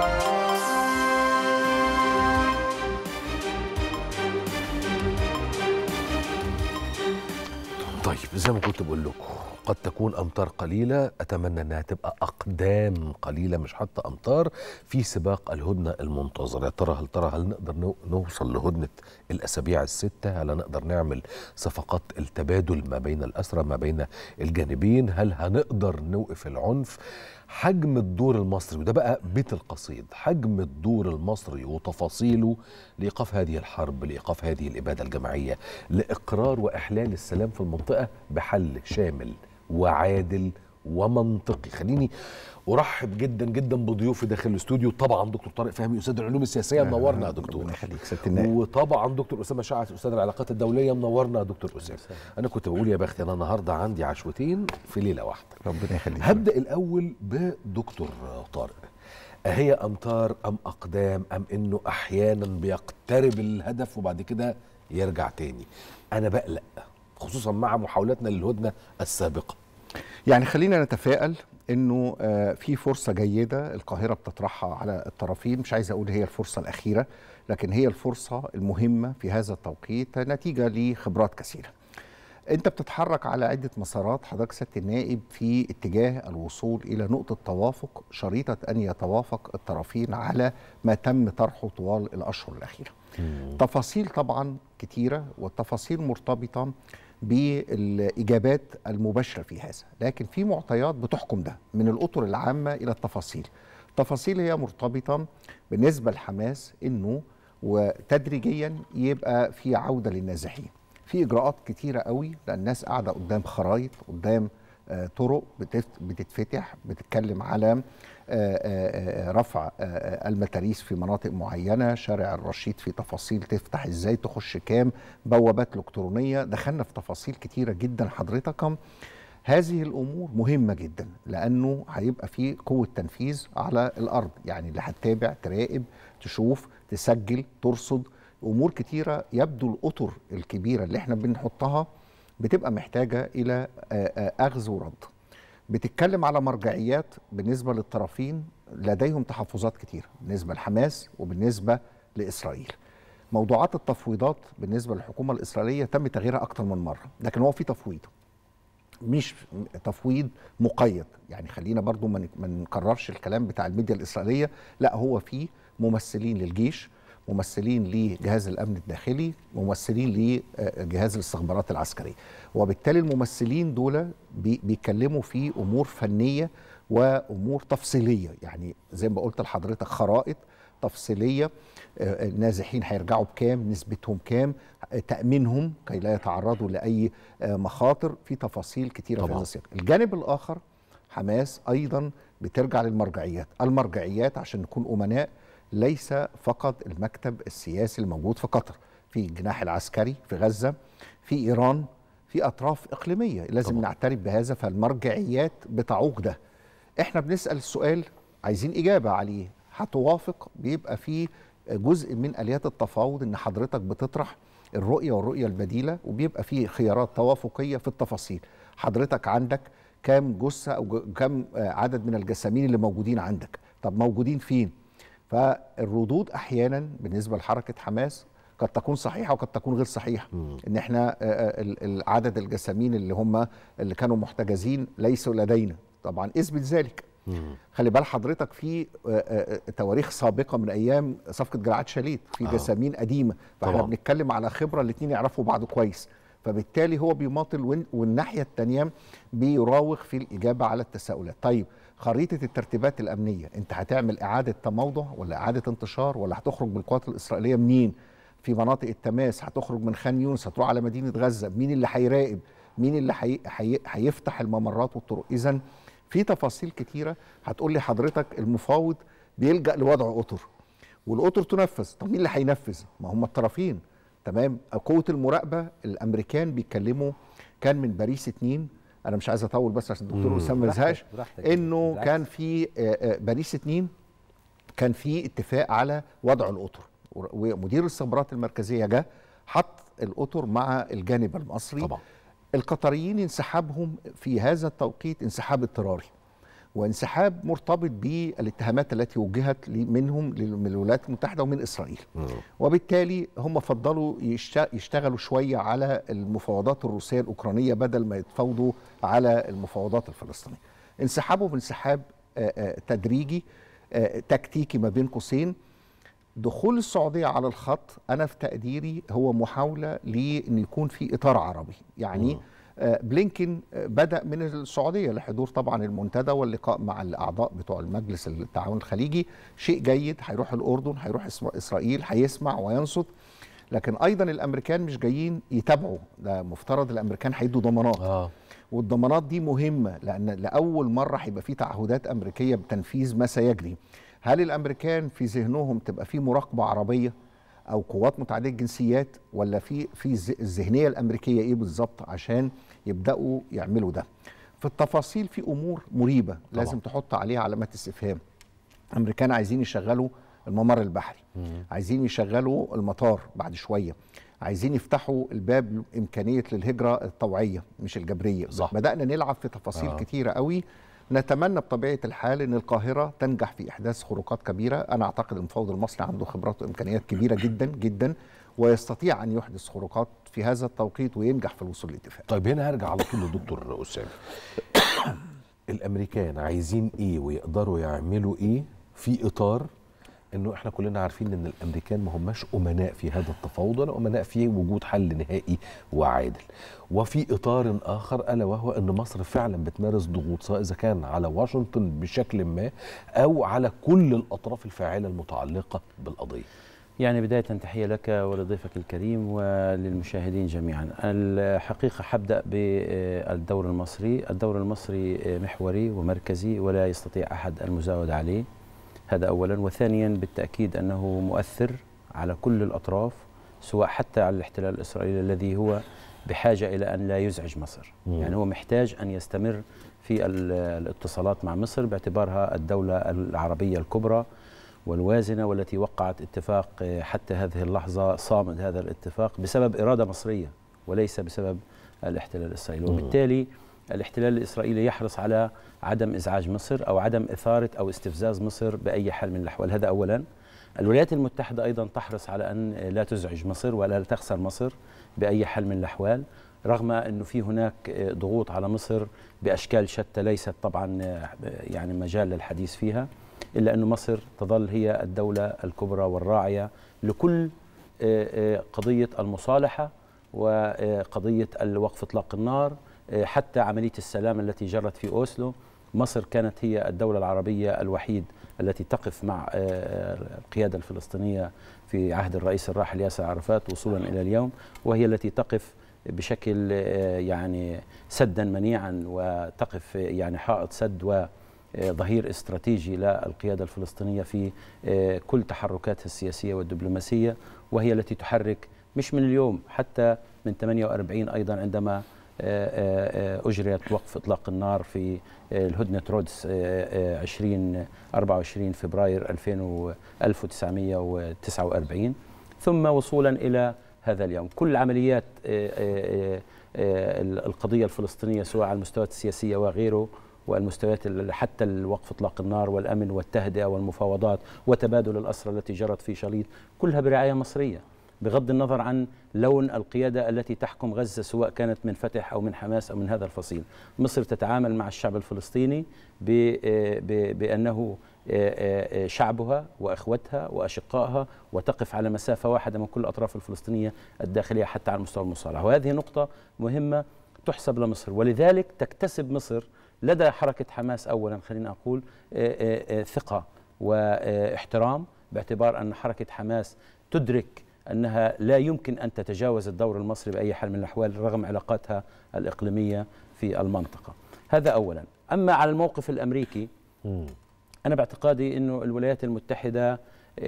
طيب زي ما كنت بقول لكم قد تكون امطار قليله اتمنى انها تبقى اقدام قليله مش حتى امطار في سباق الهدنه المنتظر يا ترى هل ترى هل نقدر نو- نوصل لهدنه الاسابيع السته هل نقدر نعمل صفقات التبادل ما بين الاسرى ما بين الجانبين هل هنقدر نوقف العنف حجم الدور المصري وده بقى بيت القصيد حجم الدور المصري وتفاصيله لايقاف هذه الحرب لايقاف هذه الاباده الجماعيه لاقرار واحلال السلام في المنطقه بحل شامل وعادل ومنطقي خليني ارحب جدا جدا بضيوفي داخل الاستوديو طبعا دكتور طارق فهمي استاذ العلوم السياسيه منورنا يا دكتور ربنا يخليك سياده النائب وطبعا دكتور اسامه شعث استاذ العلاقات الدوليه منورنا يا دكتور اسامه انا كنت بقول يا بختي انا النهارده عندي عشوتين في ليله واحده ربنا يخليك هبدا الاول بدكتور طارق أهي أمطار أم أقدام أم إنه أحيانا بيقترب الهدف وبعد كده يرجع تاني أنا بقلق خصوصا مع محاولاتنا للهدنة السابقة يعني خلينا نتفائل انه آه، في فرصه جيده القاهره بتطرحها على الطرفين مش عايز اقول هي الفرصه الاخيره لكن هي الفرصه المهمه في هذا التوقيت نتيجه لخبرات كثيره انت بتتحرك على عده مسارات حضرتك سياده النائب في اتجاه الوصول الى نقطه توافق شريطه ان يتوافق الطرفين على ما تم طرحه طوال الاشهر الاخيره تفاصيل طبعا كتيره والتفاصيل مرتبطه بالاجابات المباشره في هذا لكن في معطيات بتحكم ده من الاطر العامه الى التفاصيل التفاصيل هي مرتبطه بالنسبه لحماس انه وتدريجيا يبقى في عوده للنازحين في اجراءات كتيره قوي لان الناس قاعده قدام خرايط قدام آه، طرق بتف- بتتفتح بتتكلم على آه، آه، آه، رفع آه، المتاريس في مناطق معينه شارع الرشيد في تفاصيل تفتح ازاي تخش كام بوابات الكترونيه دخلنا في تفاصيل كتيره جدا حضرتك هذه الامور مهمه جدا لانه هيبقى في قوه تنفيذ على الارض يعني اللي هتتابع تراقب تشوف تسجل ترصد امور كتيره يبدو الاطر الكبيره اللي احنا بنحطها بتبقى محتاجه الى آه، آه، اخذ ورد بتتكلم على مرجعيات بالنسبه للطرفين لديهم تحفظات كتير بالنسبه لحماس وبالنسبه لاسرائيل موضوعات التفويضات بالنسبه للحكومه الاسرائيليه تم تغييرها اكتر من مره لكن هو في تفويض مش تفويض مقيد يعني خلينا برضو ما نك- ما نكررش الكلام بتاع الميديا الإسرائيلية لا هو في ممثلين للجيش ممثلين لجهاز الأمن الداخلي ممثلين لجهاز الاستخبارات العسكرية وبالتالي الممثلين دول بي- بيتكلموا في أمور فنية وأمور تفصيلية يعني زي ما قلت لحضرتك خرائط تفصيليه آه، النازحين هيرجعوا بكام نسبتهم كام آه، تامينهم كي لا يتعرضوا لاي آه، مخاطر في تفاصيل كتيره في طبعاً. هذا السياق الجانب الاخر حماس ايضا بترجع للمرجعيات المرجعيات عشان نكون امناء ليس فقط المكتب السياسي الموجود في قطر في الجناح العسكري في غزه في ايران في اطراف اقليميه لازم طبعاً. نعترف بهذا فالمرجعيات بتعوق ده احنا بنسال السؤال عايزين اجابه عليه هتوافق بيبقى في جزء من اليات التفاوض ان حضرتك بتطرح الرؤيه والرؤيه البديله وبيبقى في خيارات توافقيه في التفاصيل حضرتك عندك كام جثه او ج- كام آه، عدد من الجسامين اللي موجودين عندك طب موجودين فين فالردود احيانا بالنسبه لحركه حماس قد تكون صحيحه وقد تكون غير صحيحه ان احنا آه، آه، ال- ال- عدد الجسامين اللي هم اللي كانوا محتجزين ليسوا لدينا طبعا اثبت ذلك خلي بال حضرتك في آه، آه، آه، تواريخ سابقه من ايام صفقه جلعاد شاليت في آه. جسامين قديمه فاحنا طبعاً. بنتكلم على خبره الاثنين يعرفوا بعض كويس فبالتالي هو بيماطل وال- والناحيه الثانيه بيراوغ في الاجابه على التساؤلات طيب خريطه الترتيبات الامنيه انت هتعمل اعاده تموضع ولا اعاده انتشار ولا هتخرج بالقوات الاسرائيليه منين في مناطق التماس هتخرج من خان يونس هتروح على مدينه غزه مين اللي هيراقب مين اللي هي- هي- هيفتح الممرات والطرق اذا في تفاصيل كتيره هتقول لي حضرتك المفاوض بيلجا لوضع اطر والاطر تنفذ طب مين اللي هينفذ ما هم الطرفين تمام قوه المراقبه الامريكان بيتكلموا كان من باريس اتنين انا مش عايز اطول بس عشان الدكتور اسامه ما يزهقش براحتك. انه بالعكس. كان في آه، آه، باريس اتنين كان في اتفاق على وضع الاطر ومدير الاستخبارات المركزيه جه حط الاطر مع الجانب المصري طبعا القطريين انسحابهم في هذا التوقيت انسحاب اضطراري وانسحاب مرتبط بالاتهامات التي وجهت لي- منهم لل- من الولايات المتحده ومن اسرائيل وبالتالي هم فضلوا يشت- يشتغلوا شويه على المفاوضات الروسيه الاوكرانيه بدل ما يتفاوضوا على المفاوضات الفلسطينيه انسحابهم انسحاب آه، آه، تدريجي آه، تكتيكي ما بين قوسين دخول السعوديه على الخط انا في تقديري هو محاوله لان يكون في اطار عربي يعني آه، بلينكن آه، بدا من السعوديه لحضور طبعا المنتدى واللقاء مع الاعضاء بتوع المجلس التعاون الخليجي شيء جيد هيروح الاردن هيروح إسرا- اسرائيل هيسمع وينصت لكن ايضا الامريكان مش جايين يتابعوا ده مفترض الامريكان هيدوا ضمانات اه والضمانات دي مهمه لان لاول مره هيبقى في تعهدات امريكيه بتنفيذ ما سيجري هل الامريكان في ذهنهم تبقى في مراقبه عربيه او قوات متعدده الجنسيات ولا في في الذ- الذهنيه الامريكيه ايه بالظبط عشان يبداوا يعملوا ده في التفاصيل في امور مريبه لازم تحط عليها علامات استفهام الامريكان عايزين يشغلوا الممر البحري عايزين يشغلوا المطار بعد شويه عايزين يفتحوا الباب امكانيه للهجره الطوعيه مش الجبريه صح. بدانا نلعب في تفاصيل آه. آه. كتيره قوي نتمنى بطبيعه الحال ان القاهره تنجح في احداث خروقات كبيره انا اعتقد المفوض المصري عنده خبرات وامكانيات كبيره جدا جدا ويستطيع ان يحدث خروقات في هذا التوقيت وينجح في الوصول لاتفاق طيب هنا هرجع على طول لدكتور اسامه الامريكان عايزين ايه ويقدروا يعملوا ايه في اطار انه احنا كلنا عارفين ان الامريكان ما هماش امناء في هذا التفاوض ولا امناء في وجود حل نهائي وعادل وفي اطار اخر الا وهو ان مصر فعلا بتمارس ضغوط سواء اذا كان على واشنطن بشكل ما او على كل الاطراف الفاعله المتعلقه بالقضيه يعني بداية تحية لك ولضيفك الكريم وللمشاهدين جميعا الحقيقة حبدأ بالدور المصري الدور المصري محوري ومركزي ولا يستطيع أحد المزاود عليه هذا أولا وثانيا بالتأكيد أنه مؤثر على كل الأطراف سواء حتى على الاحتلال الإسرائيلي الذي هو بحاجة إلى أن لا يزعج مصر مم. يعني هو محتاج أن يستمر في ال- الاتصالات مع مصر باعتبارها الدولة العربية الكبرى والوازنة والتي وقعت اتفاق آه، حتى هذه اللحظة صامد هذا الاتفاق بسبب إرادة مصرية وليس بسبب الاحتلال الإسرائيلي مم. وبالتالي الاحتلال الإسرائيلي يحرص على عدم إزعاج مصر أو عدم إثارة أو استفزاز مصر بأي حال من الأحوال هذا أولا الولايات المتحدة أيضا تحرص على أن لا تزعج مصر ولا تخسر مصر بأي حال من الأحوال رغم أنه في هناك آه، ضغوط على مصر بأشكال شتى ليست طبعا آه، يعني مجال للحديث فيها إلا أن مصر تظل هي الدولة الكبرى والراعية لكل آه، آه، قضية المصالحة وقضية وقف إطلاق النار آه، حتى عملية السلام التي جرت في أوسلو مصر كانت هي الدولة العربية الوحيد التي تقف مع آه، القيادة الفلسطينية في عهد الرئيس الراحل ياسر عرفات وصولا إلى اليوم وهي التي تقف بشكل آه، يعني سدا منيعا وتقف يعني حائط سد وظهير استراتيجي للقيادة الفلسطينية في آه، كل تحركاتها السياسية والدبلوماسية وهي التي تحرك مش من اليوم حتى من 48 أيضا عندما آه، آه، آه، أجريت وقف إطلاق النار في آه، الهدنة رودس آه، آه، 20 24 فبراير 2000 و 1949 ثم وصولا إلى هذا اليوم كل عمليات آه، آه، آه، القضية الفلسطينية سواء على المستويات السياسية وغيره والمستويات ال- حتى الوقف اطلاق النار والامن والتهدئه والمفاوضات وتبادل الاسرى التي جرت في شليط كلها برعايه مصريه بغض النظر عن لون القياده التي تحكم غزه سواء كانت من فتح او من حماس او من هذا الفصيل. مصر تتعامل مع الشعب الفلسطيني ب- ب- بانه آه، آه، شعبها واخوتها واشقائها وتقف على مسافه واحده من كل الاطراف الفلسطينيه الداخليه حتى على مستوى المصالحه، وهذه نقطه مهمه تحسب لمصر ولذلك تكتسب مصر لدى حركة حماس أولا خلينا أقول آه، آه، آه، ثقة واحترام باعتبار أن حركة حماس تدرك أنها لا يمكن أن تتجاوز الدور المصري بأي حال من الأحوال رغم علاقاتها الإقليمية في المنطقة هذا أولا أما على الموقف الأمريكي أنا باعتقادي أنه الولايات المتحدة آه،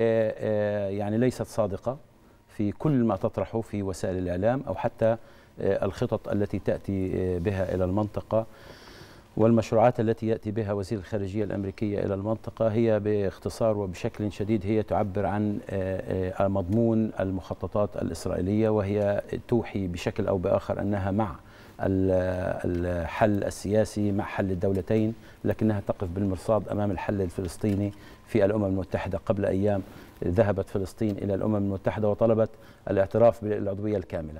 آه، يعني ليست صادقة في كل ما تطرحه في وسائل الإعلام أو حتى آه، الخطط التي تأتي آه، بها إلى المنطقة والمشروعات التي ياتي بها وزير الخارجيه الامريكيه الى المنطقه هي باختصار وبشكل شديد هي تعبر عن آه، آه، مضمون المخططات الاسرائيليه وهي توحي بشكل او باخر انها مع ال- الحل السياسي مع حل الدولتين لكنها تقف بالمرصاد امام الحل الفلسطيني في الامم المتحده قبل ايام ذهبت فلسطين الى الامم المتحده وطلبت الاعتراف بالعضويه الكامله.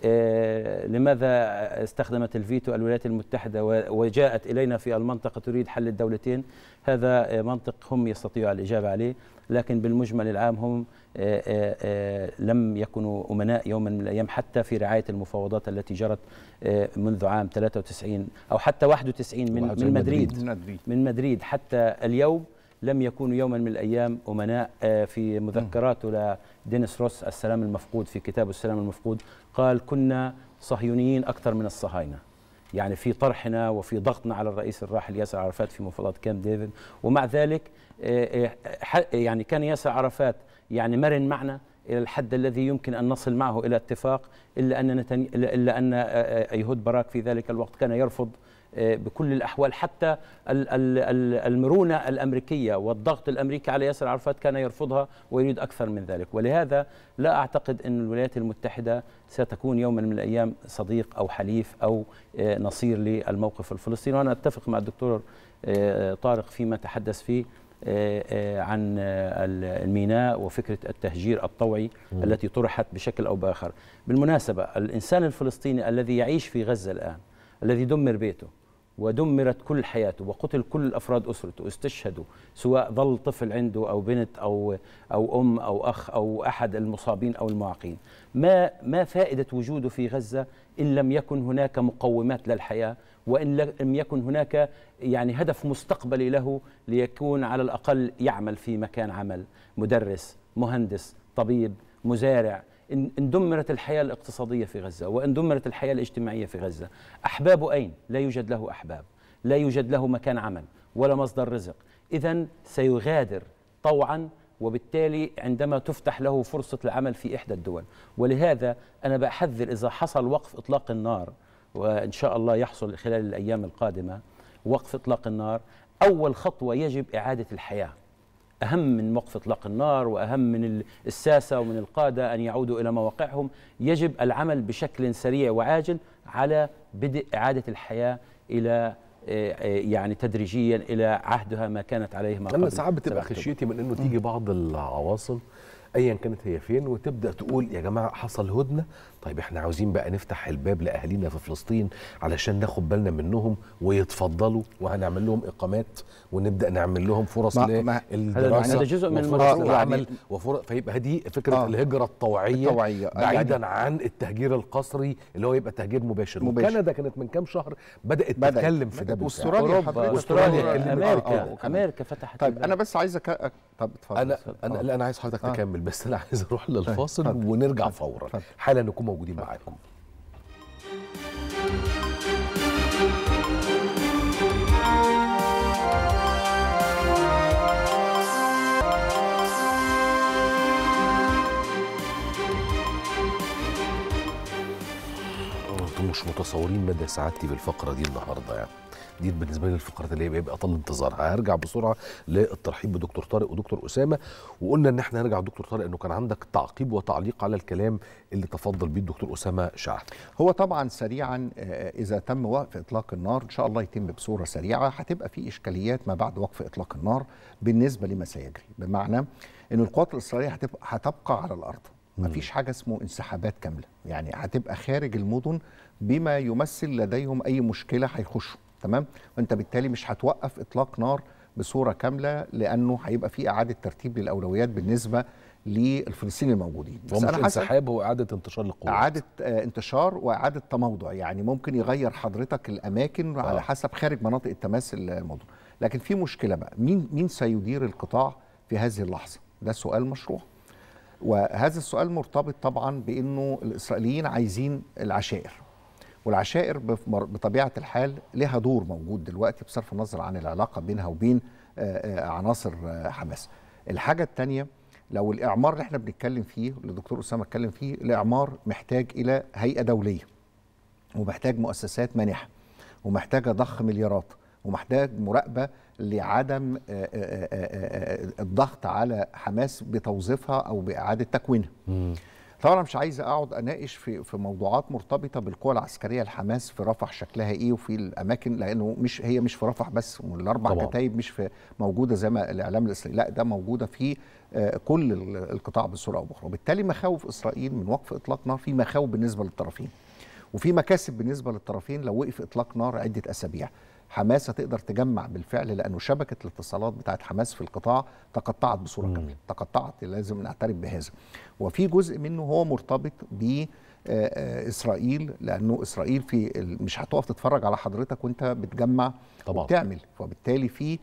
آه، لماذا استخدمت الفيتو الولايات المتحدة و- وجاءت إلينا في المنطقة تريد حل الدولتين هذا آه، منطق هم يستطيعوا الإجابة عليه لكن بالمجمل العام هم آه، آه، آه، لم يكونوا أمناء يوما من الأيام حتى في رعاية المفاوضات التي جرت آه، منذ عام 93 أو حتى 91 من, من مدريد من مدريد من مدريد حتى اليوم لم يكونوا يوما من الايام امناء آه، في مذكراته لدينيس روس السلام المفقود في كتابه السلام المفقود قال كنا صهيونيين اكثر من الصهاينه يعني في طرحنا وفي ضغطنا على الرئيس الراحل ياسر عرفات في مفاوضات كامب ديفيد ومع ذلك آه، آه، ح- يعني كان ياسر عرفات يعني مرن معنا الى الحد الذي يمكن ان نصل معه الى اتفاق الا ان نتن... الا ان آه، آه، يهود باراك في ذلك الوقت كان يرفض آه، بكل الاحوال حتى ال- ال- ال- المرونه الامريكيه والضغط الامريكي على ياسر عرفات كان يرفضها ويريد اكثر من ذلك ولهذا لا اعتقد ان الولايات المتحده ستكون يوما من الايام صديق او حليف او آه، نصير للموقف الفلسطيني وانا اتفق مع الدكتور آه، طارق فيما تحدث فيه آه، آه، عن آه، الميناء وفكره التهجير الطوعي التي طرحت بشكل او باخر بالمناسبه الانسان الفلسطيني الذي يعيش في غزه الان الذي دمر بيته ودمرت كل حياته وقتل كل افراد اسرته استشهدوا سواء ظل طفل عنده او بنت او او ام او اخ او احد المصابين او المعاقين ما ما فائده وجوده في غزه ان لم يكن هناك مقومات للحياه وان لم يكن هناك يعني هدف مستقبلي له ليكون على الاقل يعمل في مكان عمل مدرس مهندس طبيب مزارع إن إن دمرت الحياة الاقتصادية في غزة وإن دمرت الحياة الاجتماعية في غزة أحبابه أين؟ لا يوجد له أحباب لا يوجد له مكان عمل ولا مصدر رزق إذا سيغادر طوعا وبالتالي عندما تفتح له فرصة العمل في إحدى الدول ولهذا أنا بحذر إذا حصل وقف إطلاق النار وإن شاء الله يحصل خلال الأيام القادمة وقف إطلاق النار أول خطوة يجب إعادة الحياة أهم من وقف إطلاق النار وأهم من الساسة ومن القادة أن يعودوا إلى مواقعهم يجب العمل بشكل سريع وعاجل على بدء إعادة الحياة إلى آه، آه، يعني تدريجيا إلى عهدها ما كانت عليه ما انا قبل ساعات بتبقى 7 أكتوبر. خشيتي من انه تيجي بعض العواصم ايا كانت هي فين وتبدا تقول يا جماعه حصل هدنه طيب احنا عاوزين بقى نفتح الباب لاهالينا في فلسطين علشان ناخد بالنا منهم ويتفضلوا وهنعمل لهم اقامات ونبدا نعمل لهم فرص ما- ما- للدراسه هذا جزء من وفرص المشروع. العمل يعني- وفرص فيبقى دي فكره آه. آه. الهجره الطوعيه, الطوعية. بعيدا يعني- عن التهجير القسري اللي هو يبقى تهجير مباشر, مباشر. وكندا كانت من كام شهر بدات, بدأت. تتكلم في ده بدأت. بالفعل. واستراليا اوروبا حضرتك. واستراليا أستراليا، اتكلمت. امريكا آه، وكمان. امريكا فتحت طيب الباب. انا بس عايز أك... طب اتفضل انا اتفضل. انا آه. لا انا عايز حضرتك آه. تكمل بس انا عايز اروح للفاصل اتفضل. ونرجع اتفضل. فورا اتفضل. حالا نكون موجودين معاكم انتم مش متصورين مدى سعادتي بالفقره دي النهارده يعني دي بالنسبه لي الفقرات اللي بيبقى طال انتظارها هرجع بسرعه للترحيب بدكتور طارق ودكتور اسامه وقلنا ان احنا هنرجع دكتور طارق انه كان عندك تعقيب وتعليق على الكلام اللي تفضل بيه الدكتور اسامه شعب هو طبعا سريعا آه، اذا تم وقف اطلاق النار ان شاء الله يتم بصوره سريعه هتبقى في اشكاليات ما بعد وقف اطلاق النار بالنسبه لما سيجري بمعنى ان القوات الاسرائيليه هتبقى هتبقى على الارض مفيش حاجه اسمه انسحابات كامله يعني هتبقى خارج المدن بما يمثل لديهم اي مشكله هيخشوا تمام وانت بالتالي مش هتوقف اطلاق نار بصوره كامله لانه هيبقى في اعاده ترتيب للاولويات بالنسبه للفلسطينيين الموجودين فهو مش أنا هسأل- انسحاب هو اعاده انتشار للقوات اعاده آه، انتشار واعاده تموضع يعني ممكن يغير حضرتك الاماكن على حسب خارج مناطق التماس المدن لكن في مشكله بقى مين مين سيدير القطاع في هذه اللحظه ده سؤال مشروع وهذا السؤال مرتبط طبعا بانه الاسرائيليين عايزين العشائر والعشائر بف- بطبيعه الحال لها دور موجود دلوقتي بصرف النظر عن العلاقه بينها وبين آه، آه، عناصر آه، حماس. الحاجه الثانيه لو الاعمار اللي احنا بنتكلم فيه اللي الدكتور اسامه اتكلم فيه الاعمار محتاج الى هيئه دوليه ومحتاج مؤسسات مانحه ومحتاجه ضخ مليارات ومحتاج مراقبه لعدم آه، آه، آه، آه، آه، الضغط على حماس بتوظيفها او باعاده تكوينها. طبعا أنا مش عايز اقعد اناقش في في موضوعات مرتبطه بالقوى العسكريه لحماس في رفح شكلها ايه وفي الاماكن لانه مش هي مش في رفح بس والاربع طبعاً. كتايب مش في موجوده زي ما الاعلام الاسرائيلي لا ده موجوده في آه، كل ال- القطاع بصوره او باخرى وبالتالي مخاوف اسرائيل من وقف اطلاق نار في مخاوف بالنسبه للطرفين وفي مكاسب بالنسبه للطرفين لو وقف اطلاق نار عده اسابيع حماس هتقدر تجمع بالفعل لانه شبكه الاتصالات بتاعت حماس في القطاع تقطعت بصوره كامله تقطعت لازم نعترف بهذا وفي جزء منه هو مرتبط ب آه، آه، اسرائيل لانه اسرائيل في ال- مش هتقف تتفرج على حضرتك وانت بتجمع طبعاً. وبتعمل فبالتالي في آه،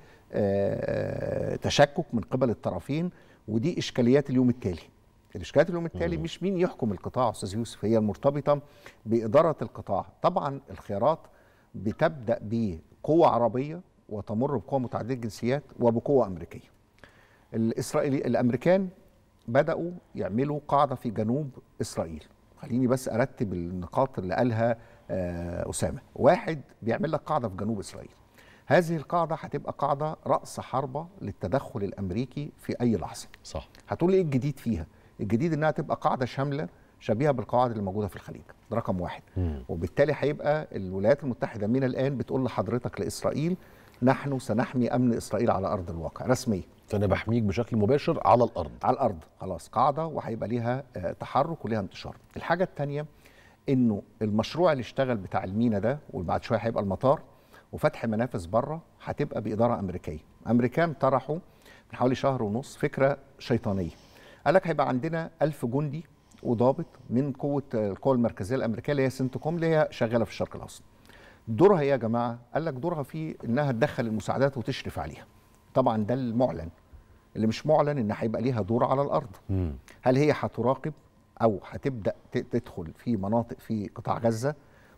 آه، تشكك من قبل الطرفين ودي اشكاليات اليوم التالي الاشكاليات اليوم التالي مش مين يحكم القطاع يا استاذ يوسف هي المرتبطه باداره القطاع طبعا الخيارات بتبدا بقوه عربيه وتمر بقوه متعدده الجنسيات وبقوه امريكيه الاسرائيلي الامريكان بداوا يعملوا قاعده في جنوب اسرائيل خليني بس ارتب النقاط اللي قالها آه، اسامه واحد بيعمل لك قاعده في جنوب اسرائيل هذه القاعده هتبقى قاعده راس حربه للتدخل الامريكي في اي لحظه صح هتقول ايه الجديد فيها الجديد انها تبقى قاعده شامله شبيهه بالقواعد اللي موجوده في الخليج ده رقم واحد وبالتالي هيبقى الولايات المتحده من الان بتقول لحضرتك لاسرائيل نحن سنحمي امن اسرائيل على ارض الواقع رسميا فانا بحميك بشكل مباشر على الارض على الارض خلاص قاعده وهيبقى ليها آه، تحرك وليها انتشار الحاجه الثانيه انه المشروع اللي اشتغل بتاع المينا ده وبعد شويه هيبقى المطار وفتح منافذ بره هتبقى باداره امريكيه امريكان طرحوا من حوالي شهر ونص فكره شيطانيه قال لك هيبقى عندنا ألف جندي وضابط من قوه آه، القوى المركزيه الامريكيه اللي هي سنتكوم اللي هي شغاله في الشرق الاوسط دورها ايه يا جماعه قال لك دورها في انها تدخل المساعدات وتشرف عليها طبعا ده المعلن اللي مش معلن ان هيبقى ليها دور على الارض هل هي هتراقب او هتبدا ت- تدخل في مناطق في قطاع غزه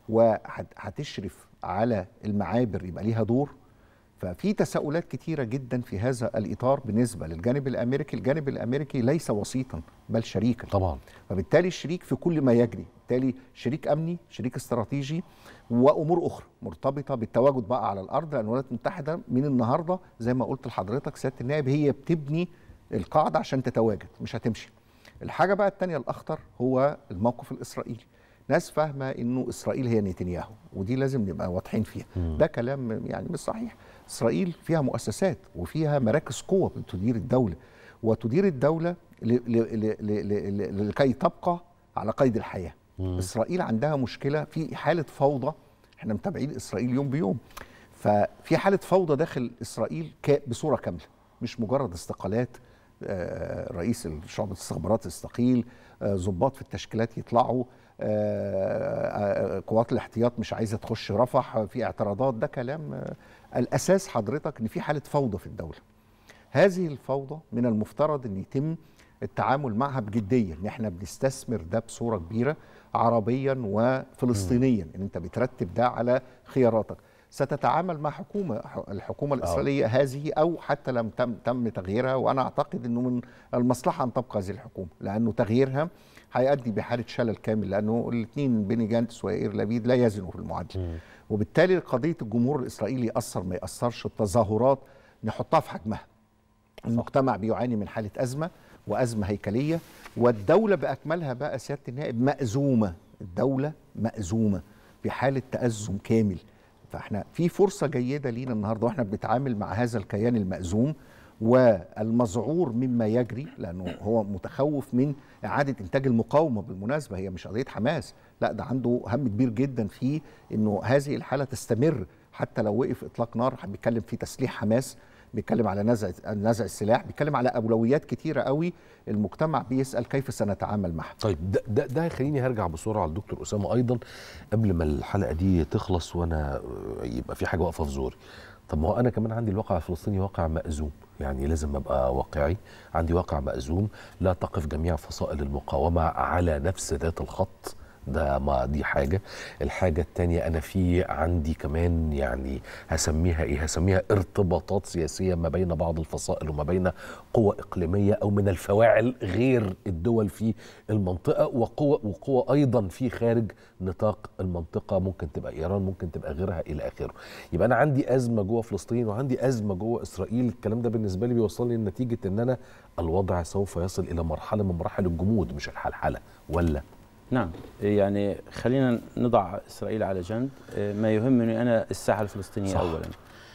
وهتشرف على المعابر يبقى ليها دور ففي تساؤلات كتيرة جدا في هذا الإطار بالنسبة للجانب الأمريكي الجانب الأمريكي ليس وسيطا بل شريكا طبعا فبالتالي الشريك في كل ما يجري بالتالي شريك أمني شريك استراتيجي وأمور أخرى مرتبطة بالتواجد بقى على الأرض لأن الولايات المتحدة من النهاردة زي ما قلت لحضرتك سيادة النائب هي بتبني القاعدة عشان تتواجد مش هتمشي الحاجة بقى التانية الأخطر هو الموقف الإسرائيلي ناس فاهمة إنه إسرائيل هي نتنياهو ودي لازم نبقى واضحين فيها ده كلام يعني مش صحيح إسرائيل فيها مؤسسات وفيها مراكز قوة بتدير الدولة وتدير الدولة ل- ل- ل- ل- ل- ل- لكي تبقى على قيد الحياه اسرائيل عندها مشكله في حاله فوضى احنا متابعين اسرائيل يوم بيوم ففي حاله فوضى داخل اسرائيل ك- بصوره كامله مش مجرد استقالات آه، رئيس شعبة الاستخبارات يستقيل آه، ضباط في التشكيلات يطلعوا آه، آه، قوات الاحتياط مش عايزه تخش رفح آه، في اعتراضات ده كلام آه، الاساس حضرتك ان في حاله فوضى في الدوله هذه الفوضى من المفترض ان يتم التعامل معها بجديه ان احنا بنستثمر ده بصوره كبيره عربيا وفلسطينيا ان انت بترتب ده على خياراتك ستتعامل مع حكومه الحكومه الاسرائيليه هذه او حتى لم تم تم تغييرها وانا اعتقد انه من المصلحه ان تبقى هذه الحكومه لانه تغييرها هيؤدي بحاله شلل كامل لانه الاثنين بيني جانتس واير لبيد لا يزنوا في المعادله وبالتالي قضيه الجمهور الاسرائيلي ياثر ما ياثرش التظاهرات نحطها في حجمها المجتمع بيعاني من حاله ازمه وازمه هيكليه والدوله باكملها بقى سياده النائب مأزومه الدوله مأزومه في حاله تأزم كامل فاحنا في فرصه جيده لينا النهارده واحنا بنتعامل مع هذا الكيان المأزوم والمذعور مما يجري لانه هو متخوف من اعاده انتاج المقاومه بالمناسبه هي مش قضيه حماس لا ده عنده هم كبير جدا في انه هذه الحاله تستمر حتى لو وقف اطلاق نار بيتكلم في تسليح حماس بيتكلم على نزع نزع السلاح بيتكلم على اولويات كتيره قوي المجتمع بيسال كيف سنتعامل معها طيب ده ده, ده هيخليني هرجع بسرعه للدكتور اسامه ايضا قبل ما الحلقه دي تخلص وانا آه، يبقى في حاجه واقفه في زوري طب ما هو انا كمان عندي الواقع الفلسطيني واقع مأزوم يعني لازم ابقى واقعي عندي واقع مأزوم لا تقف جميع فصائل المقاومه على نفس ذات الخط ده ما دي حاجة الحاجة التانية أنا في عندي كمان يعني هسميها إيه هسميها ارتباطات سياسية ما بين بعض الفصائل وما بين قوى إقليمية أو من الفواعل غير الدول في المنطقة وقوى وقوى أيضا في خارج نطاق المنطقة ممكن تبقى إيران ممكن تبقى غيرها إلى آخره يبقى أنا عندي أزمة جوه فلسطين وعندي أزمة جوه إسرائيل الكلام ده بالنسبة لي بيوصلني لنتيجة إن أنا الوضع سوف يصل إلى مرحلة من مراحل الجمود مش الحلحلة ولا نعم يعني خلينا نضع اسرائيل على جنب آه، ما يهمني انا الساحه الفلسطينيه صح. اولا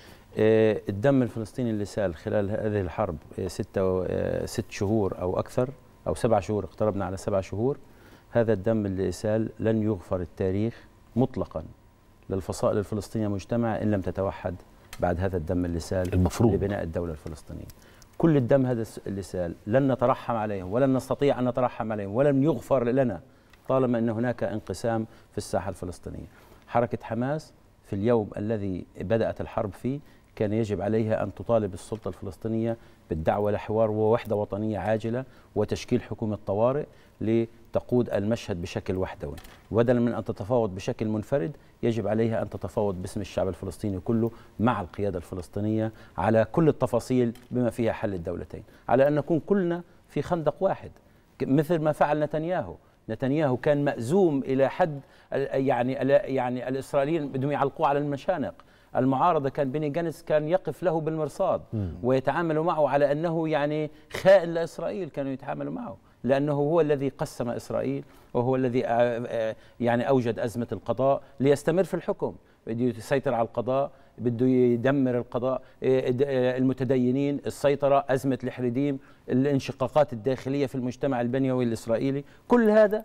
آه، الدم الفلسطيني اللي سال خلال هذه الحرب آه، ستة و- آه، ست شهور او اكثر او سبع شهور اقتربنا على سبع شهور هذا الدم اللي سال لن يغفر التاريخ مطلقا للفصائل الفلسطينيه مجتمعه ان لم تتوحد بعد هذا الدم اللي سال المفروض. لبناء الدوله الفلسطينيه كل الدم هذا الس- اللي سال لن نترحم عليهم ولن نستطيع ان نترحم عليهم ولن يغفر لنا طالما ان هناك انقسام في الساحه الفلسطينيه. حركه حماس في اليوم الذي بدات الحرب فيه كان يجب عليها ان تطالب السلطه الفلسطينيه بالدعوه لحوار ووحده وطنيه عاجله وتشكيل حكومه طوارئ لتقود المشهد بشكل وحدوي، وبدلا من ان تتفاوض بشكل منفرد يجب عليها ان تتفاوض باسم الشعب الفلسطيني كله مع القياده الفلسطينيه على كل التفاصيل بما فيها حل الدولتين، على ان نكون كلنا في خندق واحد ك- مثل ما فعل نتنياهو نتنياهو كان مأزوم إلى حد ال- يعني ال- يعني الإسرائيليين بدهم يعلقوه على المشانق المعارضة كان بيني جانس كان يقف له بالمرصاد ويتعاملوا معه على أنه يعني خائن لإسرائيل كانوا يتعاملوا معه لأنه هو الذي قسم إسرائيل وهو الذي آه، آه، يعني أوجد أزمة القضاء ليستمر في الحكم بده يسيطر على القضاء بده يدمر القضاء إيه، د- آه، المتدينين السيطرة أزمة الحريديم الانشقاقات الداخلية في المجتمع البنيوي الإسرائيلي كل هذا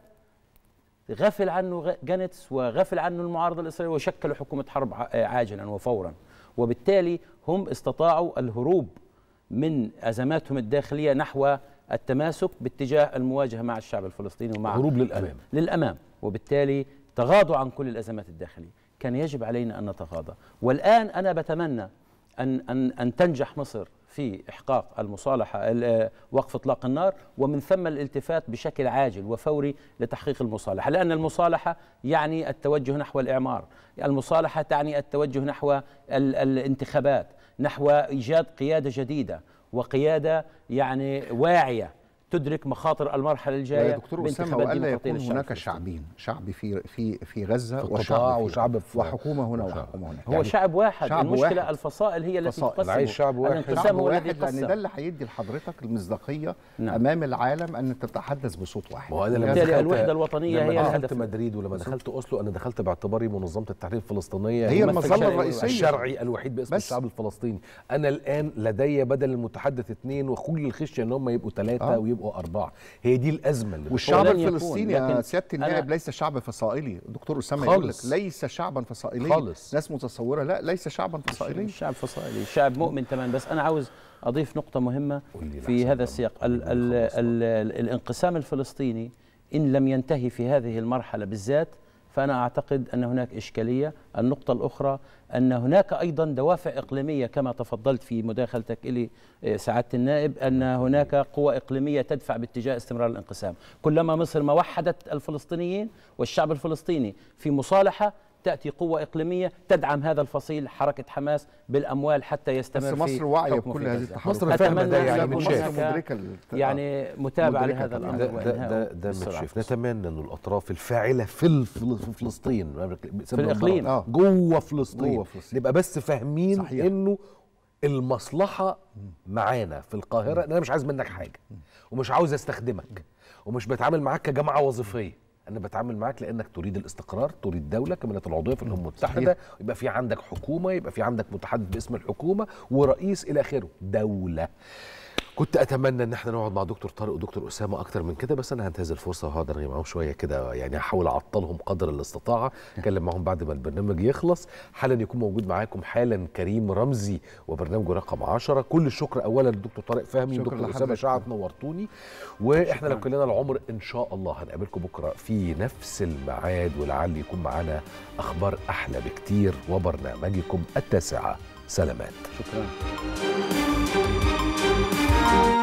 غفل عنه غ- جانتس وغفل عنه المعارضة الإسرائيلية وشكلوا حكومة حرب ع- آه، عاجلا وفورا وبالتالي هم استطاعوا الهروب من أزماتهم الداخلية نحو التماسك باتجاه المواجهة مع الشعب الفلسطيني ومع هروب للأمام. للأمام وبالتالي تغاضوا عن كل الأزمات الداخلية كان يجب علينا أن نتغاضى والآن أنا بتمنى أن, أن, أن تنجح مصر في إحقاق المصالحة ال- آه، وقف إطلاق النار ومن ثم الالتفات بشكل عاجل وفوري لتحقيق المصالحة لأن المصالحة يعني التوجه نحو الإعمار المصالحة تعني التوجه نحو ال- الانتخابات نحو إيجاد قيادة جديدة وقيادة يعني واعية تدرك مخاطر المرحلة الجاية يا دكتور اسامه بانتخابات والا ديمقراطية يكون للشعب هناك الفلسطيني. شعبين شعب في في في غزه في وشعب قطاع في وشعب في- وحكومه هنا وشعب. وحكومه هنا هو شعب واحد شعب المشكلة واحد. الفصائل هي التي فصائل. تقسم عايز شعب واحد. الانقسام شعب هو الذي واحد لان ده قسم اللي هيدي لحضرتك المصداقيه نعم. امام العالم ان تتحدث بصوت واحد ما هو انا لما بالتالي دخلت- الوحدة الوطنية لما هي دخلت الهدف. مدريد ولما دخلت اوسلو انا دخلت باعتباري منظمه التحرير الفلسطينيه هي المظلة المظله الشرعية. الرئيسيه الشرعي الوحيد باسم بس. الشعب الفلسطيني انا الان لدي بدل المتحدث اثنين وكل الخشيه ان هم يبقوا ثلاثه آه. ويبقوا يبقوا اربعه هي دي الازمه اللي والشعب ولن يكون، الفلسطيني يا لكن سياده النائب أنا- ليس شعب فصائلي الدكتور اسامه يقول لك خالص. ليس شعبا فصائليا خالص. ناس متصوره لا ليس شعبا فصائليا الشعب فصائلي الشعب مؤمن تماما بس انا عاوز اضيف نقطه مهمه قول لي في لحسن هذا لما السياق قبل ال ما ال نخلص ال الانقسام الفلسطيني ان لم ينتهي في هذه المرحله بالذات فانا اعتقد ان هناك اشكاليه النقطه الاخرى ان هناك ايضا دوافع اقليميه كما تفضلت في مداخلتك الي آه، سعاده النائب ان هناك قوى اقليميه تدفع باتجاه استمرار الانقسام كلما مصر ما وحدت الفلسطينيين والشعب الفلسطيني في مصالحه تاتي قوه اقليميه تدعم هذا الفصيل حركه حماس بالاموال حتى يستمر بس في مصر واعيه حكمه بكل في هذه غزة. التحركات مصر فاهمة ده أتمنى يعني أن يكون متشاف. مصر هناك مدركه ال- يعني متابعه مدركة لهذا طبعاً. الامر ده ده ده, وإنهائه ده بالسرعة. متشاف نتمنى ان الاطراف الفاعله في الفل- في فلسطين في الإقليم. آه. جوه فلسطين جوه فلسطين. نبقى بس فاهمين صحيح. انه المصلحه معانا في القاهره ان انا مش عايز منك حاجه ومش عاوز استخدمك ومش بتعامل معاك كجماعه وظيفيه انا بتعامل معاك لانك تريد الاستقرار تريد دوله كما العضويه في الامم المتحده يبقى في عندك حكومه يبقى في عندك متحدث باسم الحكومه ورئيس الى اخره دوله كنت اتمنى ان احنا نقعد مع دكتور طارق ودكتور اسامه اكتر من كده بس انا هنتهز الفرصه وهقعد ارغي معاهم شويه كده يعني هحاول اعطلهم قدر الاستطاعه اتكلم معاهم بعد ما البرنامج يخلص حالا يكون موجود معاكم حالا كريم رمزي وبرنامجه رقم 10 كل الشكر اولا للدكتور طارق فهمي شكرا ودكتور اسامه لحضرتك. شعب نورتوني واحنا لو كلنا العمر ان شاء الله هنقابلكم بكره في نفس الميعاد ولعل يكون معانا اخبار احلى بكتير وبرنامجكم التاسعه سلامات شكرا